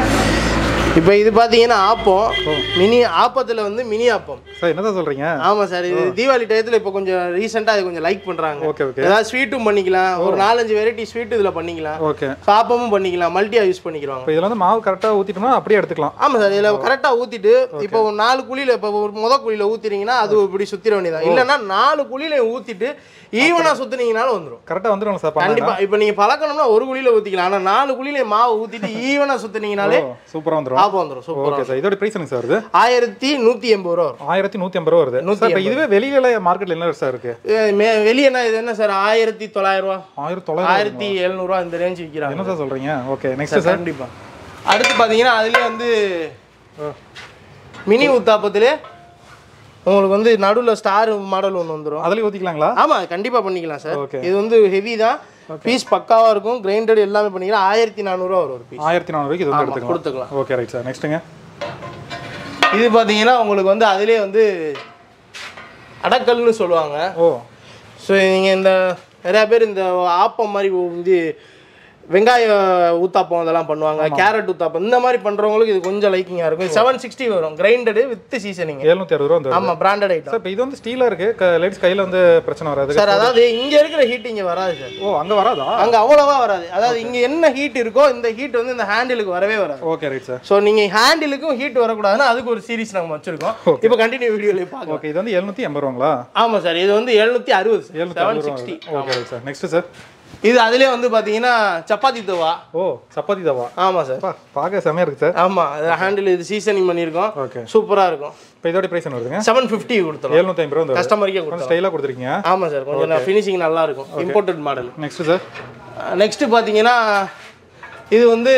Speaker 1: இப்போ இது பாத்தீங்கன்னா ஆப்பம் மினி ஆப்பத்துல வந்து மினி ஆப்பம்
Speaker 2: சார் என்ன சார் சொல்கிறீங்க
Speaker 1: ஆமா சார் இது தீபாவளி டயத்துல இப்போ கொஞ்சம் ரீசெண்டா இது கொஞ்சம் லைக் பண்றாங்க
Speaker 2: ஓகே ஓகே
Speaker 1: ஏதாவது ஸ்வீட்டும் பண்ணிக்கலாம் ஒரு நாலஞ்சு வெரைட்டி ஸ்வீட் இதுல பண்ணிக்கலாம்
Speaker 2: ஓகே
Speaker 1: சாப்பமும் பண்ணிக்கலாம் மல்டியா யூஸ் பண்ணிக்கிறாங்க
Speaker 2: இப்போ இதில் வந்து மாவு கரெக்டாக ஊற்றிட்டோம்னா அப்படியே எடுத்துக்கலாம்
Speaker 1: ஆமா சார் இதுல கரெக்டா ஊத்திட்டு இப்போ ஒரு நாலு குழியில இப்போ ஒரு முத குழியில ஊத்தினீங்கன்னா அது இப்படி சுத்திர வேண்டியதான் இல்லைன்னா நாலு குழியில ஊத்திட்டு ஈவனா சுத்துனீங்கனாலும் வந்துடும்
Speaker 2: கரெக்டாக வந்துடும் சார் பண்ணா
Speaker 1: கண்டிப்பா இப்போ நீங்க பழக்கணும்னா ஒரு குழியில ஊத்திக்கலாம் ஆனா நாலு குழியில மாவு ஊத்திட்டு ஈவனா சுத்துனீங்கனாலே
Speaker 2: சூப்பராக வந்துடும்
Speaker 1: ஆப்பம் வந்துடும் சூப்பரா
Speaker 2: ஓகே சார் இதோட ப்ரைஸ் எனக்கு சார் வருது
Speaker 1: ஆயிரத்தி நூத்தி எண்பது ரூபா வரும்
Speaker 2: ஆயிரத்தி நூற்றி ஐம்பது ரூபா வருது சார் இப்போ இதுவே வெளியில மார்க்கெட்டில் என்ன சார் இருக்கு
Speaker 1: ஏ, மே- வெளிய என்ன இது என்ன சார் ஆயிரத்தி தொள்ளாயிரம் ரூபா
Speaker 2: ஆயிரத்தி தொள்ளாயிரம்
Speaker 1: ஆயிரத்தி எழுநூறுவா இந்த ரேஞ்ச் விற்கிறாங்க
Speaker 2: என்ன சார் சொல்கிறீங்க ஓகே நெக்ஸ்ட் சார்
Speaker 1: கண்டிப்பா அடுத்து பாத்தீங்கன்னா அதுலயே வந்து மினி உத்தாப்பத்திலே உங்களுக்கு வந்து நடுவுல ஸ்டார் மாடல் ஒன்று வந்துடும்
Speaker 2: அதுலேயும் ஊற்றிக்கலாங்களா
Speaker 1: ஆமா கண்டிப்பா பண்ணிக்கலாம் சார்
Speaker 2: Okay.
Speaker 1: இது வந்து ஹெவி தான் பீஸ் பக்காவா இருக்கும் கிரைண்டட் எல்லாமே பண்ணிக்கலாம் ஆயிரத்தி நானூறுவா வரும் ஒரு பீஸ்
Speaker 2: ஆயிரத்தி நானூறுக்கு இது வந்து எடுத்துக்கலாம்
Speaker 1: கொடுத்துக்கலாம்
Speaker 2: ஓகே ரைட் சார் நெக்ஸ்ட்டுங்க
Speaker 1: இது பாத்தீங்கன்னா உங்களுக்கு வந்து அதுலயே வந்து அடக்கல்னு சொல்லுவாங்க
Speaker 2: ஓ
Speaker 1: ஸோ நீங்கள் இந்த நிறையா பேர் இந்த ஆப்பம் மாதிரி வந்து வெங்காய ஊத்தாப்பம் அதெல்லாம் பண்ணுவாங்க கேரட் ஊத்தாப்பம் இந்த மாதிரி பண்றவங்களுக்கு இது கொஞ்சம் லைக்கிங்கா இருக்கும் செவன் சிக்ஸ்டி வரும் கிரைண்டடு வித் சீசனிங்
Speaker 2: எழுநூத்தி அறுபது ரூபா வந்து
Speaker 1: ஆமா பிராண்டட் ஐட்டம்
Speaker 2: சார் இப்போ இது வந்து ஸ்டீலா இருக்கு லேடிஸ் கையில வந்து பிரச்சனை வராது
Speaker 1: சார் அதாவது இங்க இருக்கிற ஹீட் இங்க வராது சார்
Speaker 2: ஓ அங்க வராதா
Speaker 1: அங்க அவ்வளவா வராது அதாவது இங்க என்ன ஹீட் இருக்கோ இந்த ஹீட் வந்து இந்த ஹேண்டிலுக்கு வரவே வராது
Speaker 2: ஓகே ரைட் சார்
Speaker 1: ஸோ நீங்க ஹேண்டிலுக்கும் ஹீட் வரக்கூடாதுன்னா அதுக்கு ஒரு சீரிஸ் நம்ம வச்சிருக்கோம் இப்போ கண்டினியூ வீடியோல பார்க்கலாம்
Speaker 2: ஓகே இது வந்து எழுநூத்தி எண்பது ரூபாங்களா
Speaker 1: ஆமா சார் இது வந்து எழுநூத்தி அறுபது
Speaker 2: எழுநூத்தி
Speaker 1: செவன்
Speaker 2: அறுபது
Speaker 1: சிக்ஸ்டி
Speaker 2: ரூபா okay right sir next sir
Speaker 1: இது அதுலயே வந்து பாத்தீங்கன்னா சப்பாத்தி தவா
Speaker 2: ஓ சப்பாத்தி தவா
Speaker 1: ஆமா சார்
Speaker 2: பா பார்க்க செமையா இருக்கு சார்
Speaker 1: ஆமா அது ஹேண்டில் இது சீசனிங் பண்ணியிருக்கோம்
Speaker 2: ஓகே
Speaker 1: சூப்பரா இருக்கும்
Speaker 2: இப்போ இதோட பிரைஸ் என்ன வருதுங்க
Speaker 1: செவன் ஃபிஃப்டி கொடுத்துரும்
Speaker 2: எழுநூத்தி ஐம்பது ரூபா வந்து
Speaker 1: கஸ்டமருக்கே
Speaker 2: கொஞ்சம்
Speaker 1: கொடுத்துரும்
Speaker 2: ஸ்டைலாக கொடுத்துருக்கீங்க
Speaker 1: ஆமா சார் கொஞ்சம் ஃபினிஷிங் நல்லா இருக்கும் imported model
Speaker 2: next sir
Speaker 1: next பாத்தீங்கன்னா இது வந்து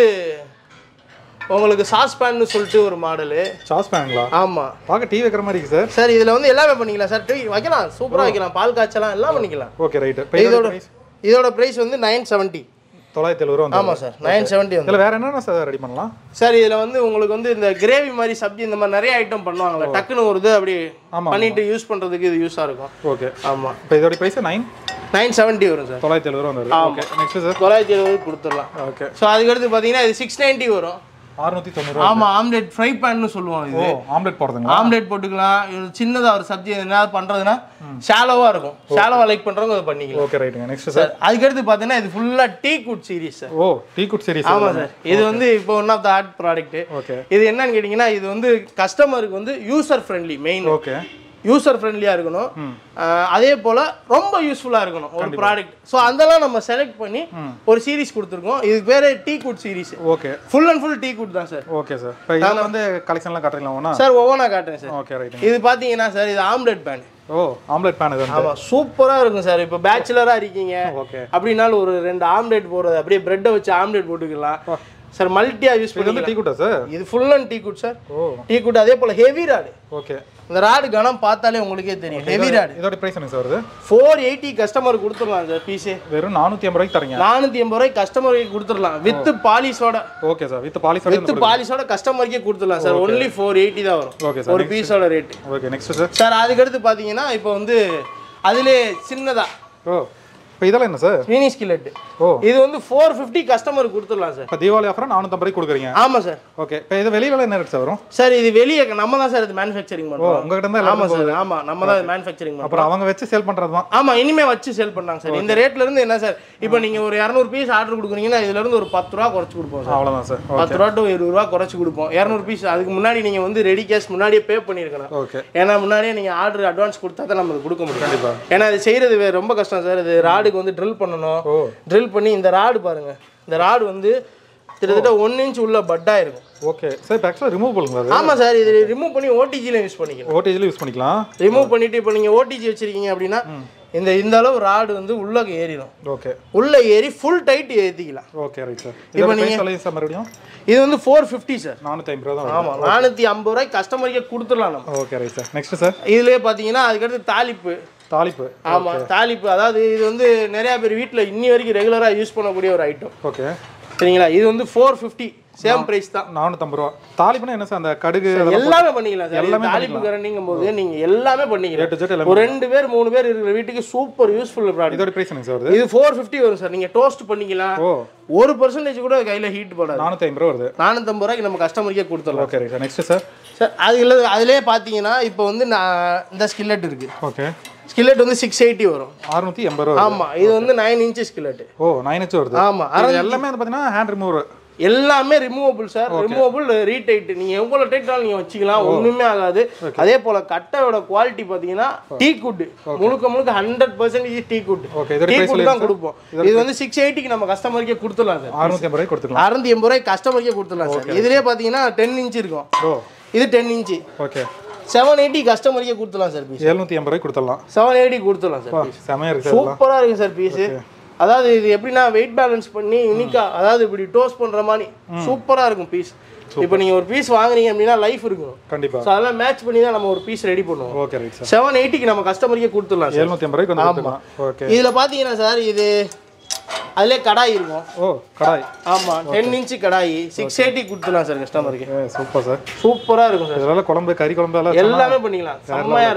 Speaker 1: உங்களுக்கு சாஸ் பேன்னு சொல்லிட்டு ஒரு மாடலு
Speaker 2: சாஸ் பேனுங்களா
Speaker 1: ஆமா
Speaker 2: பார்க்க டீ வைக்கிற மாதிரி இருக்கு சார்
Speaker 1: சார் இதுல வந்து எல்லாமே பண்ணிக்கலாம் சார் டீ வைக்கலாம் சூப்பரா வைக்கலாம் பால் காய்ச்சலாம் எல்லாம் பண்ணிக்கலாம்
Speaker 2: ஓகே ரைட்டு இப்போ இதோட
Speaker 1: இதோட
Speaker 2: பிரைஸ்
Speaker 1: இதோட பிரைஸ் வந்து நைன் செவன்ட்டி
Speaker 2: தொள்ளாயிரத்தி எழுபது ரூபா வந்து
Speaker 1: ஆமா சார் நைன் செவன்ட்டி வந்து
Speaker 2: இதில் வேற என்னென்ன சார் ரெடி பண்ணலாம்
Speaker 1: சார் இதுல வந்து உங்களுக்கு வந்து இந்த கிரேவி மாதிரி சப்ஜி இந்த மாதிரி நிறைய ஐட்டம் பண்ணுவாங்கல்ல டக்குன்னு ஒரு இது அப்படி
Speaker 2: ஆமா,
Speaker 1: பண்ணிட்டு யூஸ் பண்றதுக்கு இது யூஸா இருக்கும்
Speaker 2: ஓகே
Speaker 1: ஆமா
Speaker 2: இப்போ இதோட பிரைஸ் நைன்
Speaker 1: நைன் செவன்ட்டி வரும் சார்
Speaker 2: தொள்ளாயிரத்தி எழுபது ரூபா வந்து ஓகே நெக்ஸ்ட் சார்
Speaker 1: தொள்ளாயிரத்தி எழுபது கொடுத்துடலாம்
Speaker 2: ஓகே
Speaker 1: ஸோ அதுக்கடுத்து பார்த்தீங்கன்னா இது சிக்ஸ் நைன்ட்டி வரும்
Speaker 2: அறுநூத்தி தொண்ணூறு
Speaker 1: ஆமா ஆம்லெட் ஃப்ரை பேன்னு சொல்லுவோம்
Speaker 2: ஓ
Speaker 1: இது
Speaker 2: ஆம்லெட் போடுறதுங்களா
Speaker 1: ஆம்லெட் போட்டுக்கலாம் இது சின்னதா ஒரு சப்ஜி என்ன பண்றதுன்னா ஷாலோவா இருக்கும் ஷாலோவா லைக் பண்றவங்க அதை பண்ணிக்கலாம்
Speaker 2: ஓகே ரைட்டுங்க நெக்ஸ்ட் சார்
Speaker 1: சார் அதுக்கடுத்து பார்த்தீங்கன்னா இது ஃபுல்லா டீ குட் சீரிஸ் சார்
Speaker 2: ஓ டீ குட் சீரிஸ்
Speaker 1: ஆமா சார் இது வந்து இப்போ one of the art product
Speaker 2: okay
Speaker 1: இது என்னன்னு கேட்டிங்கன்னா இது வந்து கஸ்டமருக்கு வந்து user friendly main
Speaker 2: okay
Speaker 1: user ஃப்ரெண்ட்லியாக இருக்கணும் அஹ் அதே போல் ரொம்ப யூஸ்ஃபுல்லாக இருக்கணும் ஒரு ப்ராடக்ட் ஸோ அதெல்லாம் நம்ம செலக்ட் பண்ணி ஒரு சீரிஸ் கொடுத்துருக்கோம் இதுக்கு பேர் T good series
Speaker 2: okay
Speaker 1: full and full T good தான் சார்
Speaker 2: ஓகே சார் இப்போ இதில் வந்து கலெக்ஷன்லாம் காட்டுறீங்களா ஒன்றா
Speaker 1: சார் ஒவ்வொன்றா காட்டுறேன் சார்
Speaker 2: ஓகே ரைட்டுங்க
Speaker 1: இது பார்த்தீங்கன்னா சார் இது ஆம்லெட் பேன்
Speaker 2: ஓ ஆம்லெட் பேன் இது வந்து
Speaker 1: ஆமாம் சூப்பராக இருக்கும் சார் இப்போ பேச்சுலராக இருக்கீங்க
Speaker 2: ஓகே
Speaker 1: அப்படின்னாலும் ஒரு ரெண்டு ஆம்லெட் போடுறது அப்படியே பிரெட்டை வச்சு ஆம்லெட் போட்டுக்கலாம் சார் மல்டியாக யூஸ்
Speaker 2: இது வந்து
Speaker 1: பண்ணி
Speaker 2: டீ குட்டா சார்
Speaker 1: இது full and T good sir
Speaker 2: ஓ
Speaker 1: டீ குட் அதே போல் ஹெவி ராடு
Speaker 2: ஓகே
Speaker 1: இந்த ராடு கனம் பார்த்தாலே உங்களுக்கே தெரியும் ஹெவி ராடு
Speaker 2: இதோட பிரைஸ் என்ன சார் வருது
Speaker 1: ஃபோர் எயிட்டி கஸ்டமர் கொடுத்துடலாம் சார் பீஸே
Speaker 2: வெறும் நானூற்றி ஐம்பது ரூபாய்க்கு தரீங்க
Speaker 1: நானூற்றி எண்பது ரூபாய்க்கு கஸ்டமருக்கு கொடுத்துடலாம் வித் பாலிஷோட
Speaker 2: okay sir with polish
Speaker 1: with பாலிஷோட கஸ்டமருக்கே கொடுத்துடலாம் சார் ஒன்லி ஃபோர் எயிட்டி தான் வரும்
Speaker 2: ஓகே சார்
Speaker 1: ஒரு பீஸோட rate
Speaker 2: okay next sir
Speaker 1: sir அதுக்கடுத்து பார்த்தீங்கன்னா இப்போ வந்து அதிலே சின்னதா
Speaker 2: ஓ இப்போ இதெல்லாம் என்ன சார்
Speaker 1: மினி ஸ்கில்லெட்
Speaker 2: ஓ
Speaker 1: இது வந்து ஃபோர் ஃபிஃப்டி கஸ்டமருக்கு கொடுத்துடலாம் சார்
Speaker 2: இப்போ தீபாவளி ஆஃபர் நானூற்றம்பது ரூபாய்க்கு கொடுக்குறீங்க
Speaker 1: ஆமாம் சார்
Speaker 2: ஓகே இப்போ இது வெளியில என்ன ரேட் சார் வரும்
Speaker 1: சார் இது வெளியே நம்ம தான் சார் இது மேனுஃபேக்சரிங்
Speaker 2: ஓ
Speaker 1: பண்ணுறோம்
Speaker 2: உங்ககிட்ட தான்
Speaker 1: ஆமாம்
Speaker 2: எல்லாமே
Speaker 1: சார் ஆமாம் நம்ம தான் மேனுஃபேக்சரிங் பண்ணுறோம்
Speaker 2: அப்புறம் அவங்க வச்சு சேல் பண்ணுறது தான்
Speaker 1: ஆமா இனிமே வச்சு சேல் பண்ணாங்க சார் இந்த ரேட்ல இருந்து என்ன சார் இப்போ நீங்க ஒரு இரநூறு பீஸ் ஆர்டர் கொடுக்குறீங்கன்னா இதுல இருந்து ஒரு பத்து ரூபா குறைச்சு கொடுப்போம் சார்
Speaker 2: அவ்வளோதான் சார்
Speaker 1: பத்து ரூபா டு இருபது ரூபா குறைச்சு கொடுப்போம் இரநூறு பீஸ் அதுக்கு முன்னாடி நீங்க வந்து ரெடி கேஷ் முன்னாடியே பே பண்ணிருக்கணும்
Speaker 2: ஓகே
Speaker 1: ஏன்னா முன்னாடியே நீங்க ஆர்டர் அட்வான்ஸ் கொடுத்தா தான் நம்ம கொடுக்க முடியும் கண்டிப்பா ஏன்னா இது செய்யறது வே- ரொம்ப கஷ்டம் சார் இது ராடுக்கு வந்து ட்ரில் பண்ணணும்
Speaker 2: ஓ
Speaker 1: ட்ரில் பண்ணி இந்த ராடு பாருங்க இந்த ராடு வந்து கிட்டத்தட்ட ஒன் இன்ச் உள்ள பட்டா இருக்கும்
Speaker 2: ஓகே சார் இப்போ ஆக்சுவலாக ரிமூவ் பண்ணுங்களா அது
Speaker 1: ஆமா சார் இது ரிமூவ் பண்ணி ஓடிஜில யூஸ் பண்ணிக்கலாம்
Speaker 2: ஓடிஜில் யூஸ் பண்ணிக்கலாம்
Speaker 1: ரிமூவ் பண்ணிட்டு இப்போ நீங்க ஓடிஜி வச்சிருக்கீங்க அப்படின்னா இந்த இந்த அளவு ராடு வந்து உள்ள ஏறிடும்
Speaker 2: ஓகே
Speaker 1: உள்ள ஏறி ஃபுல் டைட் ஏற்றிக்கலாம்
Speaker 2: ஓகே ரைட் சார் இப்போ நீங்கள் சொல்லுங்க சார் மறுபடியும்
Speaker 1: இது வந்து ஃபோர் ஃபிஃப்டி சார்
Speaker 2: நானூற்றி ஐம்பது ரூபா தான்
Speaker 1: ஆமாம் நானூற்றி ஐம்பது ரூபாய்க்கு கஸ்டமருக்கே கொடுத்துடலாம் நம்ம
Speaker 2: okay right sir next sir
Speaker 1: இதுலேயே பார்த்தீங்கன்னா அதுக்கடுத்து தாளிப்பு
Speaker 2: தாளிப்பு
Speaker 1: ஆமாம் தாளிப்பு அதாவது இது வந்து நிறையா பேர் வீட்டில் இன்னி வரைக்கும் ரெகுலராக யூஸ் பண்ணக்கூடிய ஒரு ஐட்டம்
Speaker 2: ஓகே
Speaker 1: சரிங்களா இது வந்து ஃபோர் ஃபிஃப்டி சேம் பிரைஸ் தான்
Speaker 2: நானூற்றம்பது ரூபா தாளிப்புனா என்ன சார் அந்த கடுகு
Speaker 1: எல்லாமே பண்ணிக்கலாம் சார்
Speaker 2: எல்லாமே
Speaker 1: இது தாளிப்பு கரண்டிங்கும் போது நீங்க எல்லாமே
Speaker 2: ஏ
Speaker 1: பண்ணிக்கலாம்
Speaker 2: டு ஜெட் எல்லாமே
Speaker 1: ஒரு ரெண்டு பேர் மூணு பேர் இருக்கிற வீட்டுக்கு சூப்பர் யூஸ்ஃபுல் ப்ராடக்ட்
Speaker 2: இதோட பிரைஸ் என்னங்க சார் வருது
Speaker 1: இது ஃபோர் ஃபிஃப்டி வரும் சார் நீங்க டோஸ்ட் பண்ணிக்கலாம்
Speaker 2: ஓ
Speaker 1: ஒரு பர்சன்டேஜ் கூட கையில ஹீட் போடாது
Speaker 2: நானூற்றி ஐம்பது ரூபா வருது
Speaker 1: நானூற்றம்பது ரூபாய்க்கு நம்ம கஸ்டமருக்கே கொடுத்துடலாம்
Speaker 2: okay right sir next sir
Speaker 1: sir அது இல்லை அதிலே பார்த்தீங்கன்னா இப்போ வந்து நான் இந்த ஸ்கில்லெட் இருக்கு
Speaker 2: ஓகே
Speaker 1: ஸ்கில்லெட் வந்து சிக்ஸ் எயிட்டி வரும்
Speaker 2: அறுநூற்றி எண்பது ரூபா வருது.
Speaker 1: ஆமாம் இது வந்து நைன் இன்ச்சு ஸ்கில்லெட்
Speaker 2: ஓ நைன் ஹெச் வருது
Speaker 1: ஆமாம்
Speaker 2: இது எல்லாமே வந்து பார்த்தீங்கன்னா ஹேண்ட் ரிமூவர்
Speaker 1: எல்லாமே ரிமூவபிள் சார் ரிமூவபிள் ரீடைட் நீங்கள் எவ்வளோ டைட்டாலும் நீங்கள் வச்சுக்கலாம் ஒன்றுமே ஆகாது அதே போல் கட்டையோட குவாலிட்டி பார்த்தீங்கன்னா டீ குட் முழுக்க முழுக்க hundred percentage T good
Speaker 2: okay இதோட
Speaker 1: டீ
Speaker 2: பிரைஸ்
Speaker 1: குட் தான் கொடுப்போம் இது வந்து சிக்ஸ் எயிட்டிக்கு நம்ம கஸ்டமருக்கே கொடுத்துடலாம் சார்
Speaker 2: அறுநூற்றி ஐம்பது ரூபாய்க்கு கொடுத்துக்கலாம்
Speaker 1: அறுநூத்தி எண்பது ரூபாய்க்கு கஸ்டமருக்கே கொடுத்துடலாம் சார் இதுலேயே பார்த்தீங்கன்னா டென் இன்ச் இருக்கும்
Speaker 2: ஓ
Speaker 1: இது ten inch
Speaker 2: okay
Speaker 1: seven eighty கஸ்டமருக்கே கொடுத்துடலாம் சார் பீஸ்
Speaker 2: எழுநூற்றி எண்பது ரூபாய்க்கு கொடுத்துடலாம்
Speaker 1: செவன் எயிட்டி கொடுத்துடலாம் சார்
Speaker 2: பா, செமையா இருக்கு சார் இதெல்லாம்.
Speaker 1: சூப்பரா இருக்கு சார் பீஸ் அதாவது இது எப்படின்னா வெயிட் பேலன்ஸ் பண்ணி யூனிக்கா அதாவது இப்படி டோஸ்ட் பண்ற மாதிரி சூப்பரா இருக்கும் பீஸ் இப்போ நீங்க ஒரு பீஸ் வாங்குறீங்க அப்படின்னா லைஃப் இருக்கும்
Speaker 2: கண்டிப்பா
Speaker 1: ஸோ அதெல்லாம் மேட்ச் பண்ணி தான் நம்ம ஒரு பீஸ் ரெடி பண்ணுவோம்
Speaker 2: ஓகே ரைட் சார்
Speaker 1: செவன் எயிட்டிக்கு நம்ம கஸ்டமருக்கே கொடுத்துடலாம் சார்
Speaker 2: எழுநூற்றி ஐம்பது ரூபாய்க்கு வந்து கொடுத்துக்கலாம் ஓகே
Speaker 1: இதுல பாத்தீங்கன்னா சார் இது அதுல கடாய் இருக்கும்
Speaker 2: ஓ கடாய்
Speaker 1: ஆமா ten inch kadai six eighty கொடுத்துடலாம் சார் கஸ்டமருக்கு
Speaker 2: ஏ சூப்பர் சார்
Speaker 1: சூப்பரா இருக்கும் சார்
Speaker 2: இதெல்லாம் குழம்பு கறி குழம்பு எல்லாம்
Speaker 1: எல்லாமே பண்ணிக்கலாம் செம்மையா இருக்கும்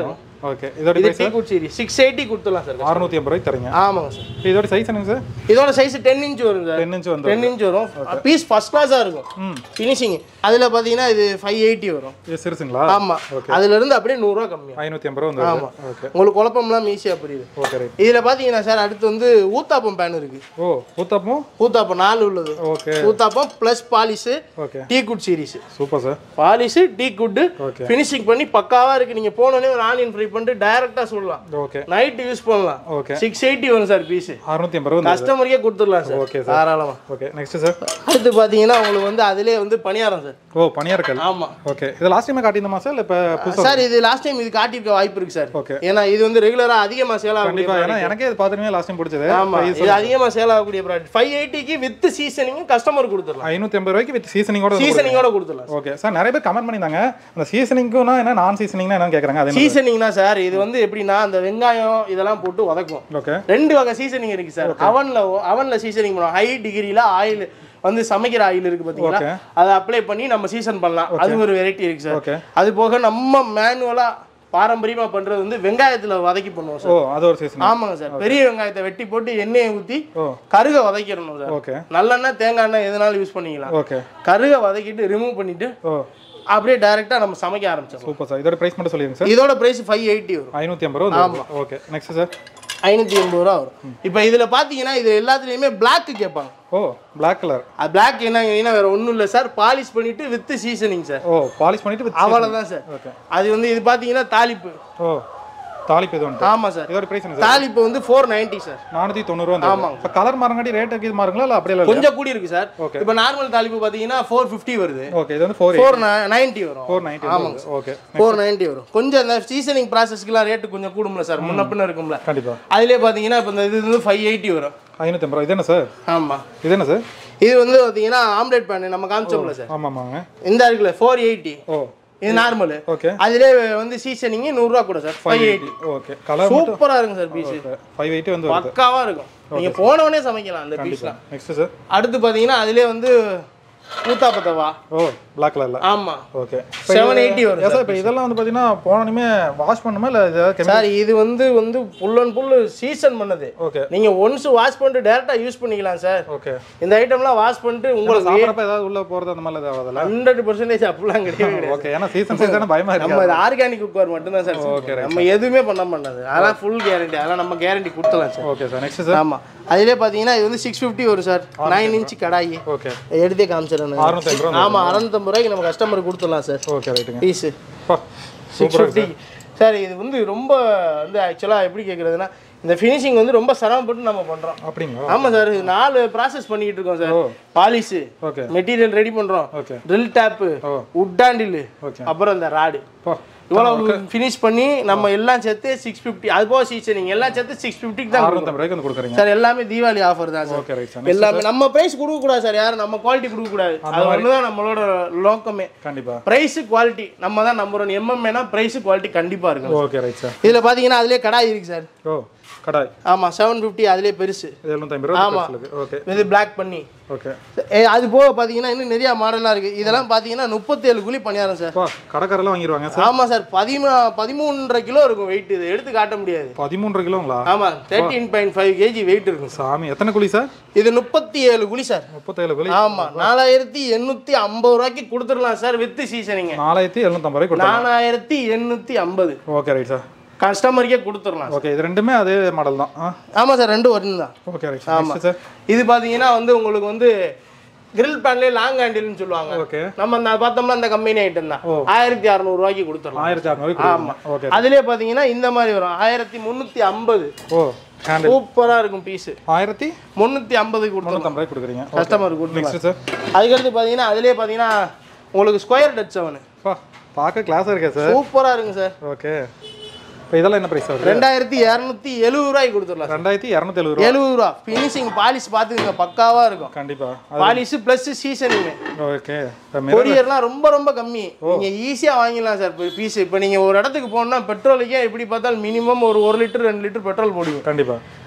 Speaker 2: ஓகே இதோட
Speaker 1: இது
Speaker 2: price
Speaker 1: T good series six eighty கொடுத்துடலாம் சார்
Speaker 2: அறுநூத்தி ஐம்பது ரூபாய்க்கு தரீங்க
Speaker 1: ஆமாங்க சார்
Speaker 2: இப்போ இதோட சைஸ் என்னங்க சார்
Speaker 1: இதோட சைஸ் டென் இன்ச் வரும் சார்
Speaker 2: டென் இன்ச் வந்து
Speaker 1: டென் இன்ச் வரும் பீஸ் ஃபர்ஸ்ட் கிளாஸாக இருக்கும் ஃபினிஷிங் அதில் பார்த்தீங்கன்னா இது ஃபைவ் எயிட்டி வரும்
Speaker 2: இது சிறுசுங்களா
Speaker 1: ஆமா அதுல இருந்து அப்படியே நூறுரூவா கம்மியா
Speaker 2: ஐநூற்றி ஐம்பது ரூபா வந்து ஓகே
Speaker 1: உங்களுக்கு குழப்பம்லாம் ஈஸியாக புரியுது
Speaker 2: ஓகே ரைட்
Speaker 1: இதுல பாத்தீங்கன்னா சார் அடுத்து வந்து ஊத்தாப்பம் பேன் இருக்கு
Speaker 2: ஓ ஊத்தப்பம்
Speaker 1: ஊத்தாப்பம் நாலு உள்ளது
Speaker 2: okay
Speaker 1: uttapam plus polish
Speaker 2: okay
Speaker 1: T good series
Speaker 2: super sir
Speaker 1: polish T good
Speaker 2: Okay.
Speaker 1: Finishing பண்ணி பக்காவா இருக்கு நீங்க போனோடனே ஒரு ஆனியன் ஃப்ரை பண்ணிட்டு டைரக்டா சொல்லலாம்
Speaker 2: ஓகே
Speaker 1: நைட் யூஸ் பண்ணலாம்
Speaker 2: ஓகே
Speaker 1: சிக்ஸ் எயிட்டி வரும் சார் பீஸ்
Speaker 2: அறுநூத்தி ஐம்பது ரூபா வந்து
Speaker 1: கஸ்டமருக்கே கொடுத்துடலாம் சார்
Speaker 2: Okay,
Speaker 1: தாராளமா
Speaker 2: ஓகே நெக்ஸ்ட் சார்
Speaker 1: அடுத்து பாத்தீங்கன்னா உங்களுக்கு வந்து அதிலே வந்து பணியாரம் சார்
Speaker 2: ஓ பனியாரக்கல்
Speaker 1: ஆமா
Speaker 2: ஓகே இது லாஸ்ட் டைமே காட்டியிருந்தோமா சார் இல்லை இப்போ புதுசாக
Speaker 1: சார் இது லாஸ்ட் டைம் இது காட்டியிருக்க வாய்ப்பு இருக்கு சார்
Speaker 2: Okay.
Speaker 1: ஏன்னா இது வந்து ரெகுலரா அதிகமா சேல்
Speaker 2: கண்டிப்பா
Speaker 1: ஆகக்கூடிய
Speaker 2: ஏன்னா எனக்கே இது பார்த்துமே லாஸ்ட் டைம் பிடிச்சது
Speaker 1: ஆமா இது அதிகமா சேல் ஆகக்கூடிய ப்ராடக்ட் ஃபைவ் எயிட்டிக்கு வித் சீசனிங் கஸ்டமர் கொடுத்துடலாம்
Speaker 2: ஐநூற்றி ஐம்பது ரூபாய்க்கு வித் சீசனிங்கோட
Speaker 1: சீசனிங்கோட கொடுத்துடலாம்
Speaker 2: ஓகே சார் நிறைய பேர் கமெண்ட் பண்ணியிருந்தாங்க அந்த சீசனிங்க்கும்னா என்ன நான் சீசனிங்னா என்னன்னு கேட்குறாங்க அதே மாதிரி
Speaker 1: சீசனிங்னா சார் இது வந்து எப்படின்னா அந்த வெங்காயம் இதெல்லாம் போட்டு வதக்கும்
Speaker 2: ஓகே
Speaker 1: ரெண்டு வகை சீசனிங் இருக்கு சார் அவன்ல அவன்ல சீசனிங் பண்ணுவோம் ஹை டிகிரில ஆயில் வந்து சமைக்கிற ஆயில் இருக்கு பாத்தீங்களா
Speaker 2: Okay.
Speaker 1: அதை அப்ளை பண்ணி நம்ம சீசன் பண்ணலாம் அது ஒரு வெரைட்டி இருக்கு சார்
Speaker 2: ஓகே
Speaker 1: அது போக நம்ம மேனுவலா பாரம்பரியமா பண்றது வந்து வெங்காயத்துல வதக்கி பண்ணுவோம் சார்
Speaker 2: ஓ அது ஒரு சீசன்
Speaker 1: ஆமாங்க சார் பெரிய வெங்காயத்தை வெட்டி போட்டு எண்ணெயை ஊத்தி
Speaker 2: ஓ
Speaker 1: கருக வதக்கிடணும் சார்
Speaker 2: ஓகே
Speaker 1: நல்லெண்ணெய் தேங்காய் எண்ணெய் எதுனாலும் யூஸ் பண்ணிக்கலாம்
Speaker 2: ஓகே
Speaker 1: கருக வதக்கிட்டு ரிமூவ் பண்ணிட்டு
Speaker 2: ஓ
Speaker 1: அப்படியே டைரக்டா நம்ம சமைக்க ஆரம்பிச்சோம்
Speaker 2: சூப்பர் சார் இதோட ப்ரைஸ் மட்டும் சொல்லிடுங்க சார்
Speaker 1: இதோட பிரைஸ் ஃபைவ் எயிட்டி வரும்
Speaker 2: ஐநூற்றி ஐம்பது ரூபா வந்து ஓகே நெக்ஸ்ட் சார்
Speaker 1: ஐநூற்றி எண்பது ரூபா வரும் இப்போ இதில் பார்த்தீங்கன்னா இது எல்லாத்துலேயுமே பிளாக் கேட்பாங்க
Speaker 2: ஓ Black கலர்
Speaker 1: அது பிளாக் என்னங்கன்னா வேற ஒன்றும் இல்லை சார் பாலிஷ் பண்ணிட்டு வித் சீசனிங் சார்
Speaker 2: ஓ பாலிஷ் பண்ணிட்டு with
Speaker 1: அவ்வளோதான் சார்
Speaker 2: ஓகே
Speaker 1: அது வந்து இது பார்த்தீங்கன்னா தாளிப்பு
Speaker 2: ஓ தாளிப்பு இது வந்துட்டு
Speaker 1: ஆமாம் சார்
Speaker 2: இதோட ப்ரைஸ் என்ன சார்
Speaker 1: தாளிப்பு வந்து ஃபோர் நைன்ட்டி சார்
Speaker 2: நானூற்றி தொண்ணூறுவா
Speaker 1: ஆமாங்க.
Speaker 2: இப்போ கலர் மாறங்காட்டி ரேட் இது மாறுங்களா இல்லை அப்படியே இல்லை
Speaker 1: கொஞ்சம் கூடி இருக்கு சார்
Speaker 2: Okay.
Speaker 1: இப்போ நார்மல் தாளிப்பு பார்த்தீங்கன்னா ஃபோர் ஃபிஃப்டி வருது
Speaker 2: ஓகே இது வந்து ஃபோர்
Speaker 1: ஃபோர் நைன்ட்டி வரும்
Speaker 2: ஃபோர் நைன்ட்டி
Speaker 1: ஆமாங்க
Speaker 2: ஓகே
Speaker 1: ஃபோர் நைன்ட்டி வரும் கொஞ்சம் இந்த சீசனிங் ப்ராசஸ்க்குலாம் ரேட்டு கொஞ்சம் கூடும்ல சார் முன்ன பின்ன இருக்கும்ல
Speaker 2: கண்டிப்பா
Speaker 1: அதிலே பார்த்தீங்கன்னா இப்போ இந்த இது வந்து ஃபைவ் எயிட்டி வரும்
Speaker 2: ஐநூற்றி ஐம்பது ரூபா இது என்ன சார்
Speaker 1: ஆமாம்
Speaker 2: இது என்ன சார்
Speaker 1: இது வந்து பார்த்தீங்கன்னா ஆம்லேட் பேன் நம்ம காமிச்சோம்ல சார்
Speaker 2: ஆமாம் ஆமாங்க
Speaker 1: இந்த இருக்குல்ல ஃபோர் எயிட்டி
Speaker 2: ஓ
Speaker 1: இது நார்மல்
Speaker 2: ஓகே
Speaker 1: அதிலே வந்து சீசனிங் நூறுரூவா கூட sir five eighty
Speaker 2: okay colour மட்டும்
Speaker 1: சூப்பரா இருக்கும் சார் பீஸ்
Speaker 2: ஃபைவ் எயிட்டி வந்து வருது
Speaker 1: பக்காவா இருக்கும் நீங்க போனவனே சமைக்கலாம் அந்த பீஸ்லாம்
Speaker 2: நெக்ஸ்ட் சார்
Speaker 1: அடுத்து பாத்தீங்கன்னா அதிலே வந்து ஊத்தாப்பத்தவா
Speaker 2: ஓ பிளாக் கலரில்
Speaker 1: ஆமா
Speaker 2: ஓகே
Speaker 1: செவன் எயிட்டி வரும்
Speaker 2: சார் இப்போ இதெல்லாம் வந்து பார்த்தீங்கன்னா போனோமே வாஷ் பண்ணுமா இல்லை ஏதாவது கெமிக்கல்
Speaker 1: சார் இது வந்து வந்து ஃபுல் அண்ட் ஃபுல் சீசன் பண்ணது
Speaker 2: ஓகே
Speaker 1: நீங்க ஒன்ஸ் வாஷ் பண்ணிட்டு டேரக்டா யூஸ் பண்ணிக்கலாம் சார்
Speaker 2: ஓகே
Speaker 1: இந்த ஐட்டம்லாம் வாஷ் பண்ணிட்டு உங்களுக்கு
Speaker 2: சாப்பிட்றப்ப ஏதாவது உள்ள போகிறது அந்த மாதிரி ஏதாவது ஆகுதுல்ல
Speaker 1: ஹண்ட்ரட் பர்சன்டேஜ் அப்படிலாம் கிடையவே கிடையாது
Speaker 2: ஓகே ஏன்னா சீசன் சீசன் பயமா இருக்கு
Speaker 1: நம்ம இது ஆர்கானிக் குக்கர் மட்டும்தான் சார் செஞ்சுருக்கோம். நம்ம எதுவுமே பண்ண மாட்டாது அதெல்லாம் ஃபுல் கேரண்டி அதெல்லாம் நம்ம கேரண்டி கொடுத்துலாம் sir
Speaker 2: okay sir next sir
Speaker 1: ஆமா அதிலே பாத்தீங்கன்னா இது வந்து சிக்ஸ் ஃபிஃப்டி வரும் sir nine inch kadai
Speaker 2: okay
Speaker 1: எடுத்தே காமிச்சிடறேன்
Speaker 2: அறுநூத்தம்பது ரூபா
Speaker 1: ஆமா அறுநூத்தம்பது ரூபாய்க்கு நம்ம கஸ்டமருக்கு கொடுத்துடலாம் சார்
Speaker 2: ஓகே ரைட்டுங்க
Speaker 1: பீஸு
Speaker 2: பா
Speaker 1: சிக்ஸ் ஃபிஃப்டி சார் இது வந்து ரொம்ப வந்து ஆக்சுவலாக எப்படி கேட்குறதுன்னா இந்த ஃபினிஷிங் வந்து ரொம்ப சிரமப்பட்டு நம்ம பண்ணுறோம்
Speaker 2: அப்படிங்களா
Speaker 1: ஆமாம் சார் இது நாலு ப்ராசஸ் பண்ணிக்கிட்டு இருக்கோம் சார்
Speaker 2: ஓ.
Speaker 1: பாலிஷு
Speaker 2: ஓகே
Speaker 1: மெட்டீரியல் ரெடி பண்ணுறோம்
Speaker 2: ஓகே
Speaker 1: ட்ரில் டேப்பு
Speaker 2: ஓ
Speaker 1: உட் ஹேண்டில்
Speaker 2: ஓகே
Speaker 1: அப்புறம் இந்த ராடு
Speaker 2: பா
Speaker 1: இவ்வளோ ஃபினிஷ் பண்ணி நம்ம எல்லாம் சேர்த்து சிக்ஸ் ஃபிஃப்டி அது போக சீசனிங் எல்லாம் சேர்த்து சிக்ஸ் ஃபிஃப்டிக்கு தான் கொடுக்குறோம்.
Speaker 2: அறுநூத்தம்பது ரூபாய்க்கு வந்து கொடுக்குறீங்க
Speaker 1: சார் எல்லாமே தீபாவளி ஆஃபர் தான் சார்
Speaker 2: ஓகே ரைட் சார்
Speaker 1: எல்லாமே நம்ம பிரைஸ் கொடுக்க கூடாது சார் யாரும் நம்ம குவாலிட்டி கொடுக்க கூடாது அது ஒண்ணுதான் நம்மளோட லோக்கமே
Speaker 2: கண்டிப்பா
Speaker 1: பிரைஸ் குவாலிட்டி நம்ம தான் நம்புறோம் எம்எம்ஏனா பிரைஸ் குவாலிட்டி கண்டிப்பா இருக்கும்
Speaker 2: ஓகே ரைட் சார்
Speaker 1: இதுல பாத்தீங்கன்னா அதுலயே கடாய் இருக்கு சார்
Speaker 2: ஓ கடாய்
Speaker 1: ஆமா செவன் ஃபிஃப்டி அதுலயே பெருசு
Speaker 2: இது எழுநூத்தம்பது ரூபா
Speaker 1: ஆமா.
Speaker 2: பெருசுலுக்கு. ஓகே
Speaker 1: இது பிளாக் பண்ணி
Speaker 2: ஓகே
Speaker 1: ஏ, அது போக பாத்தீங்கன்னா இன்னும் நிறைய மாடலாம் இருக்கு இதெல்லாம் பாத்தீங்கன்னா முப்பத்தேழு குழி பணியாரம் சார்
Speaker 2: பா கடைக்காரெல்லாம் வாங்கிடுவாங்க சார்
Speaker 1: ஆமா சார் பதிமூ பதிமூன்றரை கிலோ இருக்கும் வெயிட் இது எடுத்து காட்ட முடியாது
Speaker 2: பதிமூன்று கிலோங்களா
Speaker 1: ஆமா thirteen point five KG weight இருக்கும் சார்
Speaker 2: சாமி எத்தனை குழி சார்
Speaker 1: இது முப்பத்தி ஏழு குழி சார்
Speaker 2: முப்பத்தேழு குழி
Speaker 1: ஆமா நாலாயிரத்தி எண்ணூத்தி ஐம்பது ரூபாய்க்கு கொடுத்துடலாம் சார் வித் சீசனிங்க
Speaker 2: நாலாயிரத்தி எழுநூத்தம்பது ரூபாய்க்கு கொடுத்தாங்க
Speaker 1: நாலாயிரத்தி எண்ணூத்தி ஐம்பது
Speaker 2: ஓகே ரைட் சார்
Speaker 1: கஸ்டமருக்கே கொடுத்துடலாம்
Speaker 2: ஓகே இது ரெண்டுமே அதே மாடல் தான் ஆ
Speaker 1: ஆமா சார் ரெண்டு ஒன்று தான்
Speaker 2: ஓகே ரைட் சார் சார்
Speaker 1: இது பாத்தீங்கன்னா வந்து உங்களுக்கு வந்து கிரில் பேன்லேயே லாங் ஹேண்டில்னு சொல்லுவாங்க
Speaker 2: ஓகே
Speaker 1: நம்ம அந்த பார்த்தோம்னா அந்த கம்பெனி ஐட்டம் தான் ஆயிரத்தி அறநூறுவாய்க்கு கொடுத்துடலாம்
Speaker 2: ஆயிரத்தி அறநூறு
Speaker 1: ஆமா.
Speaker 2: ஓகே
Speaker 1: அதுலயே பாத்தீங்கன்னா இந்த மாதிரி வரும் ஆயிரத்தி முந்நூற்றி ஐம்பது
Speaker 2: ஓ ஹேண்டில்
Speaker 1: சூப்பரா இருக்கும் பீஸு
Speaker 2: ஆயிரத்தி
Speaker 1: முந்நூற்றி ஐம்பதுக்கு கொடுத்துடலாம்
Speaker 2: முந்நூற்றம்பது ரூபாய்க்கு கொடுக்குறீங்க
Speaker 1: கஸ்டமருக்கு கொடுத்துடலாம்
Speaker 2: நெக்ஸ்ட் சார்
Speaker 1: அதுக்கடுத்து பாத்தீங்கன்னா அதுலயே பாத்தீங்கன்னா உங்களுக்கு ஸ்கொயர் டச் செவனு
Speaker 2: பா பார்க்க கிளாஸாக இருக்கே சார்
Speaker 1: சூப்பரா இருக்கும் சார்
Speaker 2: ஓகே இப்போ இதெல்லாம் என்ன ப்ரைஸ் வருது
Speaker 1: ரெண்டாயிரத்தி இரநூத்தி எழுபது ரூபாய்க்கு கொடுத்துடலாம்
Speaker 2: ரெண்டாயிரத்தி இரநூத்தி எழுபது ரூபா
Speaker 1: எழுபது ரூபா ஃபினிஷிங் பாலிஷ் பார்த்துக்கங்க பக்காவா இருக்கும்
Speaker 2: கண்டிப்பா
Speaker 1: பாலிஷ் ப்ளஸ் சீசனிங்
Speaker 2: ஓகே
Speaker 1: கொரியர்லாம் ரொம்ப ரொம்ப கம்மி நீங்க ஈஸியா வாங்கிடலாம் சார் பீஸ் இப்போ நீங்க ஒரு இடத்துக்கு போகணும்னா பெட்ரோலுக்கே எப்படி பார்த்தாலும் மினிமம் ஒரு ஒரு லிட்டர் ரெண்டு லிட்டர் பெட்ரோல் போடுவீங்க
Speaker 2: கண்டிப்பா